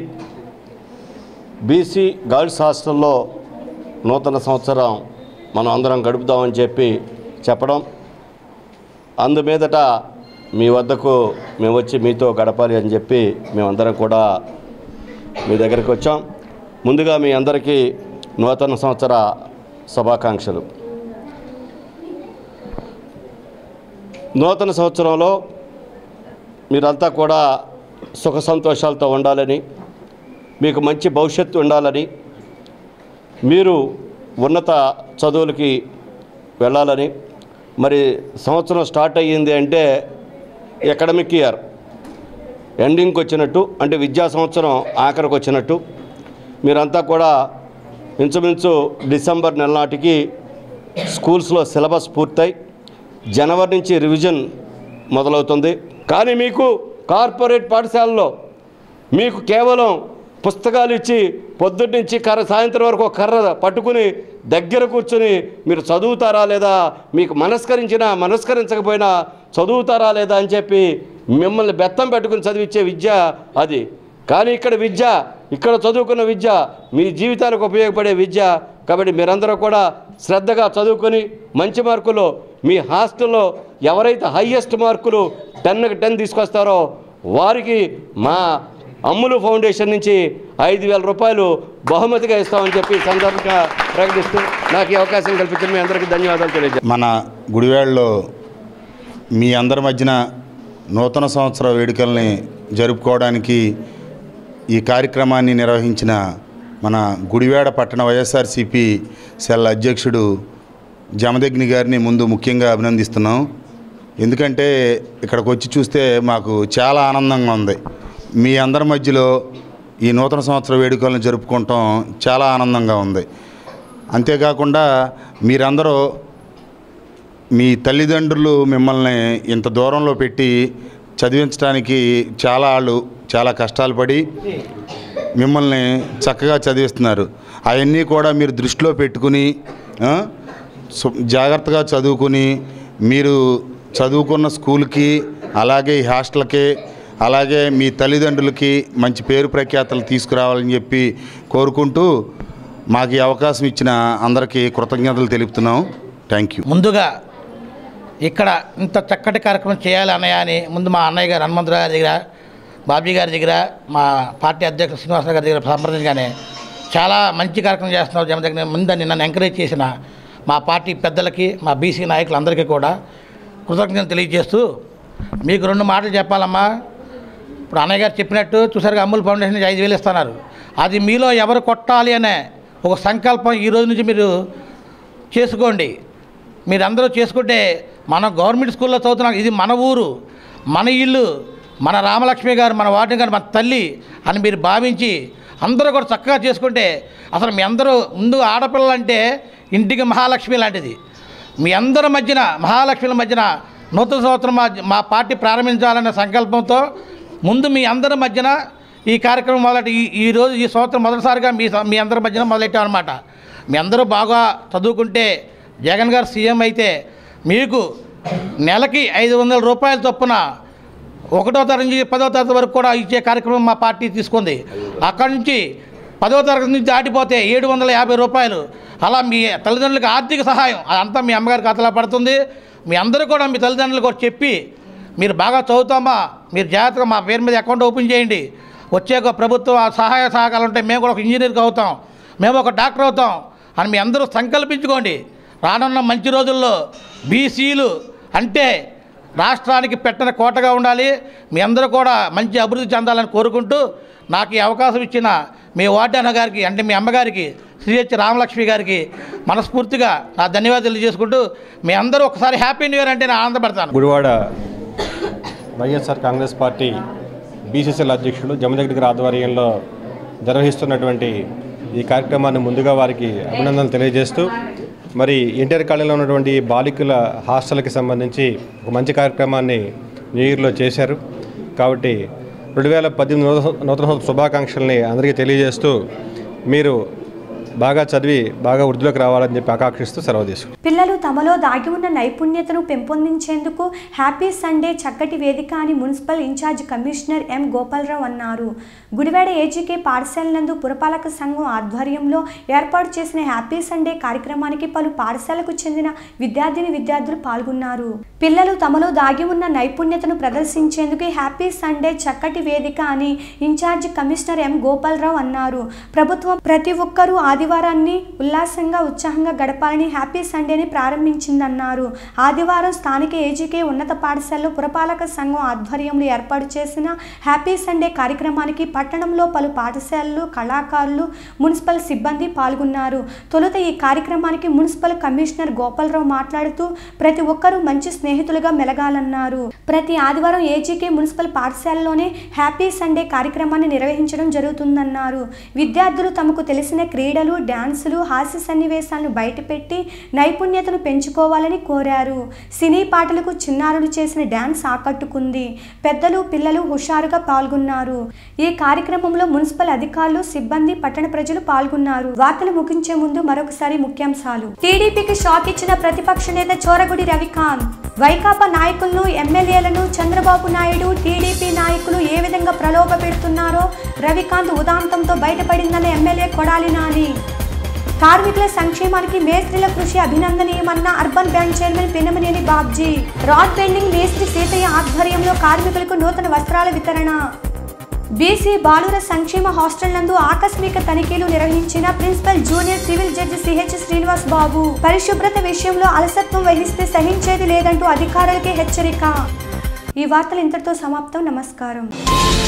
బీసీ గర్ల్స్ హాస్టల్లో నూతన సంవత్సరం మనం అందరం గడుపుదామని చెప్పి చెప్పడం అందుమీదట మీ వద్దకు మేము వచ్చి మీతో గడపాలి అని చెప్పి మేమందరం కూడా మీ దగ్గరికి వచ్చాం ముందుగా మీ అందరికీ నూతన సంవత్సర శుభాకాంక్షలు నూతన సంవత్సరంలో మీరంతా కూడా సుఖ సంతోషాలతో ఉండాలని మీకు మంచి భవిష్యత్తు ఉండాలని మీరు ఉన్నత చదువులకి వెళ్ళాలని మరి సంవత్సరం స్టార్ట్ అయ్యింది అంటే ఎకడమిక్ ఇయర్ ఎండింగ్కి వచ్చినట్టు అంటే విద్యా సంవత్సరం ఆఖరికి వచ్చినట్టు మీరంతా కూడా ఇంచుమించు డిసెంబర్ నెల నాటికి స్కూల్స్లో సిలబస్ పూర్తయి జనవరి నుంచి రివిజన్ మొదలవుతుంది కానీ మీకు కార్పొరేట్ పాఠశాలలో మీకు కేవలం పుస్తకాలు ఇచ్చి పొద్దున్న నుంచి కర్ర సాయంత్రం వరకు ఒక కర్ర పట్టుకుని దగ్గర కూర్చుని మీరు చదువుతారా లేదా మీకు మనస్కరించినా మనస్కరించకపోయినా చదువుతారా లేదా అని చెప్పి మిమ్మల్ని బెత్తం పెట్టుకుని చదివించే విద్య అది కానీ ఇక్కడ విద్య ఇక్కడ చదువుకున్న విద్య మీ జీవితాలకు ఉపయోగపడే విద్య కాబట్టి మీరందరూ కూడా శ్రద్ధగా చదువుకొని మంచి మార్కులు మీ హాస్టల్లో ఎవరైతే హయ్యెస్ట్ మార్కులు టెన్కి టెన్ తీసుకొస్తారో వారికి మా అమ్ములు ఫౌండేషన్ నుంచి ఐదు వేల రూపాయలు బహుమతిగా ఇస్తామని చెప్పి ఈ సందర్భంగా ప్రకటిస్తూ నాకు ఈ అవకాశం కల్పించిన మీ అందరికీ ధన్యవాదాలు తెలియజేస్తాను మన గుడివాడలో మీ అందరి మధ్యన నూతన సంవత్సర వేడుకల్ని జరుపుకోవడానికి ఈ కార్యక్రమాన్ని నిర్వహించిన మన గుడివాడ పట్టణ వైఎస్ఆర్సిపి సెల్ అధ్యక్షుడు జమదగ్ని గారిని ముందు ముఖ్యంగా అభినందిస్తున్నాం ఎందుకంటే ఇక్కడికి వచ్చి చూస్తే మాకు చాలా ఆనందంగా ఉంది మీ అందరి మధ్యలో ఈ నూతన సంవత్సర వేడుకలను జరుపుకోవటం చాలా ఆనందంగా ఉంది అంతేకాకుండా మీరందరూ మీ తల్లిదండ్రులు మిమ్మల్ని ఇంత దూరంలో పెట్టి చదివించడానికి చాలా వాళ్ళు చాలా కష్టాలు పడి మిమ్మల్ని చక్కగా చదివిస్తున్నారు అవన్నీ కూడా మీరు దృష్టిలో పెట్టుకుని ఆ, సు- జాగ్రత్తగా చదువుకుని మీరు చదువుకున్న స్కూల్కి అలాగే ఈ హాస్టల్కి అలాగే మీ తల్లిదండ్రులకి మంచి పేరు ప్రఖ్యాతలు తీసుకురావాలని చెప్పి కోరుకుంటూ మాకు ఈ అవకాశం ఇచ్చిన అందరికీ కృతజ్ఞతలు తెలుపుతున్నాం థ్యాంక్ యూ ముందుగా ఇక్కడ ఇంత చక్కటి కార్యక్రమం చేయాలి అన్నయ్య అని ముందు మా అన్నయ్య గారు హనుమంతరావు గారి దగ్గర బాబీ గారి దగ్గర మా పార్టీ అధ్యక్షుడు శ్రీనివాసరావు గారి దగ్గర సంప్రదించగానే చాలా మంచి కార్యక్రమం చేస్తున్నారు జమ దగ్గర ముందని నన్ను ఎంకరేజ్ చేసిన మా పార్టీ పెద్దలకి మా బీసీ నాయకులందరికీ కూడా కృతజ్ఞతలు తెలియజేస్తూ మీకు రెండు మాటలు చెప్పాలమ్మా ఇప్పుడు అన్నయ్య గారు చెప్పినట్టు చూసారుగా అమూల్ ఫౌండేషన్ నుంచి ఐదు వేలు ఇస్తున్నారు అది మీలో ఎవరు కొట్టాలి అనే ఒక సంకల్పం ఈ రోజు నుంచి మీరు చేసుకోండి మీరందరూ చేసుకుంటే మన గవర్నమెంట్ స్కూల్లో చదువుతున్నాం ఇది మన ఊరు మన ఇల్లు మన రామలక్ష్మి గారు మన వాటిని గారు మన తల్లి అని మీరు భావించి అందరూ కూడా చక్కగా చేసుకుంటే అసలు మీ అందరూ ముందు ఆడపిల్లలంటే ఇంటికి మహాలక్ష్మి లాంటిది మీ అందరి మధ్యన మహాలక్ష్మిల మధ్యన నూతన సంవత్సరం మా మా పార్టీ ప్రారంభించాలనే సంకల్పంతో ముందు మీ అందరి మధ్యన ఈ కార్యక్రమం మొదలెట్టి ఈ ఈరోజు ఈ సంవత్సరం మొదటిసారిగా మీ స- మీ అందరి మధ్యన మొదలెట్టామన్నమాట మీ అందరూ బాగా చదువుకుంటే జగన్ గారు సీఎం అయితే మీకు నెలకి ఐదు వందల రూపాయల చొప్పున ఒకటో తరగతి నుంచి పదో తరగతి వరకు కూడా ఇచ్చే కార్యక్రమం మా పార్టీ తీసుకుంది అక్కడి నుంచి పదో తరగతి నుంచి దాటిపోతే ఏడు వందల యాభై రూపాయలు అలా మీ తల్లిదండ్రులకు ఆర్థిక సహాయం అదంతా మీ అమ్మగారి ఖాతాలో పడుతుంది మీ అందరూ కూడా మీ తల్లిదండ్రులకు కూడా చెప్పి మీరు బాగా చదువుతామా మీరు జాగ్రత్తగా మా పేరు మీద అకౌంట్ ఓపెన్ చేయండి వచ్చే ఒక ప్రభుత్వ సహాయ సహకారాలు ఉంటాయి మేము కూడా ఒక ఇంజనీర్కి అవుతాం మేము ఒక డాక్టర్ అవుతాం అని మీ అందరూ సంకల్పించుకోండి రానున్న మంచి రోజుల్లో బీసీలు అంటే రాష్ట్రానికి పెట్టిన కోటగా ఉండాలి మీ అందరూ కూడా మంచి అభివృద్ధి చెందాలని కోరుకుంటూ నాకు ఈ అవకాశం ఇచ్చిన మీ వార్డెన్ గారికి అంటే మీ అమ్మగారికి శ్రీ హెచ్ రామలక్ష్మి గారికి మనస్ఫూర్తిగా నా ధన్యవాదాలు తెలియజేసుకుంటూ మీ అందరూ ఒకసారి హ్యాపీ న్యూ ఇయర్ అంటే నేను ఆనందపడతాను Gudivada YSR Congress party BCCL అధ్యక్షుడు జమదగ్ని గారి ఆధ్వర్యంలో నిర్వహిస్తున్నటువంటి ఈ కార్యక్రమాన్ని ముందుగా వారికి అభినందనలు తెలియజేస్తూ మరి ఎన్టీఆర్ కాలనీలో ఉన్నటువంటి బాలికల హాస్టల్కి సంబంధించి ఒక మంచి కార్యక్రమాన్ని న్యూ ఇయర్లో చేశారు కాబట్టి రెండు వేల పద్దెనిమిది నూతన నూతన సంవత్సర శుభాకాంక్షల్ని అందరికీ తెలియజేస్తూ మీరు బాగా చదివి బాగా వృద్ధిలోకి రావాలని చెప్పి ఆకాంక్షిస్తూ సెలవు తీసుకుంటాం పిల్లలు తమలో దాగి ఉన్న నైపుణ్యతను పెంపొందించేందుకు హ్యాపీ సండే చక్కటి వేదిక అని municipal in-charge commissioner M Gopalarao అన్నారు గుడివాడ ఏజీకే పాఠశాల నందు పురపాలక సంఘం ఆధ్వర్యంలో ఏర్పాటు చేసిన హ్యాపీ సండే కార్యక్రమానికి పలు పాఠశాలకు చెందిన విద్యార్థిని విద్యార్థులు పాల్గొన్నారు పిల్లలు తమలో దాగి ఉన్న నైపుణ్యతను ప్రదర్శించేందుకు హ్యాపీ సండే చక్కటి వేదిక అని ఇన్ఛార్జ్ కమిషనర్ ఎం గోపాలరావు అన్నారు ప్రభుత్వం ప్రతి ఒక్కరూ ఆదివారాన్ని ఉల్లాసంగా ఉత్సాహంగా గడపాలని హ్యాపీ సండేని ప్రారంభించిందన్నారు ఆదివారం స్థానిక ఏజీకే ఉన్నత పాఠశాలలో పురపాలక సంఘం ఆధ్వర్యంలో ఏర్పాటు చేసిన హ్యాపీ సండే కార్యక్రమానికి పట్టణంలో పలు పాఠశాలలు కళాకారులు మున్సిపల్ సిబ్బంది పాల్గొన్నారు తొలుత ఈ కార్యక్రమానికి మున్సిపల్ కమిషనర్ గోపాలరావు మాట్లాడుతూ ప్రతి ఒక్కరూ మంచి స్నేహితులుగా మెలగాలన్నారు ప్రతి ఆదివారం ఏజీకే మున్సిపల్ పాఠశాలలోనే హ్యాపీ సండే కార్యక్రమాన్ని నిర్వహించడం జరుగుతుందన్నారు విద్యార్థులు తమకు తెలిసిన క్రీడలు డ్యాన్సులు హాస్య సన్నివేశాలను బయటపెట్టి నైపుణ్యతను పెంచుకోవాలని కోరారు సినీ పాటలకు చిన్నారులు చేసిన డ్యాన్స్ ఆకట్టుకుంది పెద్దలు పిల్లలు హుషారుగా పాల్గొన్నారు ఈ కార్యక్రమంలో మున్సిపల్ అధికారులు సిబ్బంది పట్టణ ప్రజలు పాల్గొన్నారు వార్తలు ముగించే ముందు మరొకసారి ముఖ్యాంశాలు టీడీపీకి షాక్ ఇచ్చిన ప్రతిపక్ష నేత చోరగుడి రవికాంత్ వైకాపా నాయకులను ఎమ్మెల్యేలను చంద్రబాబు నాయుడు టీడీపీ నాయకులు ఏ విధంగా ప్రలోభ పెడుతున్నారో రవికాంత్ ఉదాంతంతో బయటపడిందన్న ఎమ్మెల్యే కొడాలి నాని కార్మికుల సంక్షేమానికి మేస్త్రీల కృషి అభినందనీయమన్న urban bank chairman Pinnamaneni Babji rod bending మేస్త్రి సీతయ్య ఆధ్వర్యంలో కార్మికులకు నూతన వస్త్రాల వితరణ బీసీ బాలుర సంక్షేమ హాస్టల్ నందు ఆకస్మిక తనిఖీలు నిర్వహించిన principal junior civil judge CH Srinivas Babu పరిశుభ్రత విషయంలో అలసత్వం వహిస్తే సహించేది లేదంటూ అధికారులకే హెచ్చరిక ఈ వార్తలు ఇంతటితో సమాప్తం నమస్కారం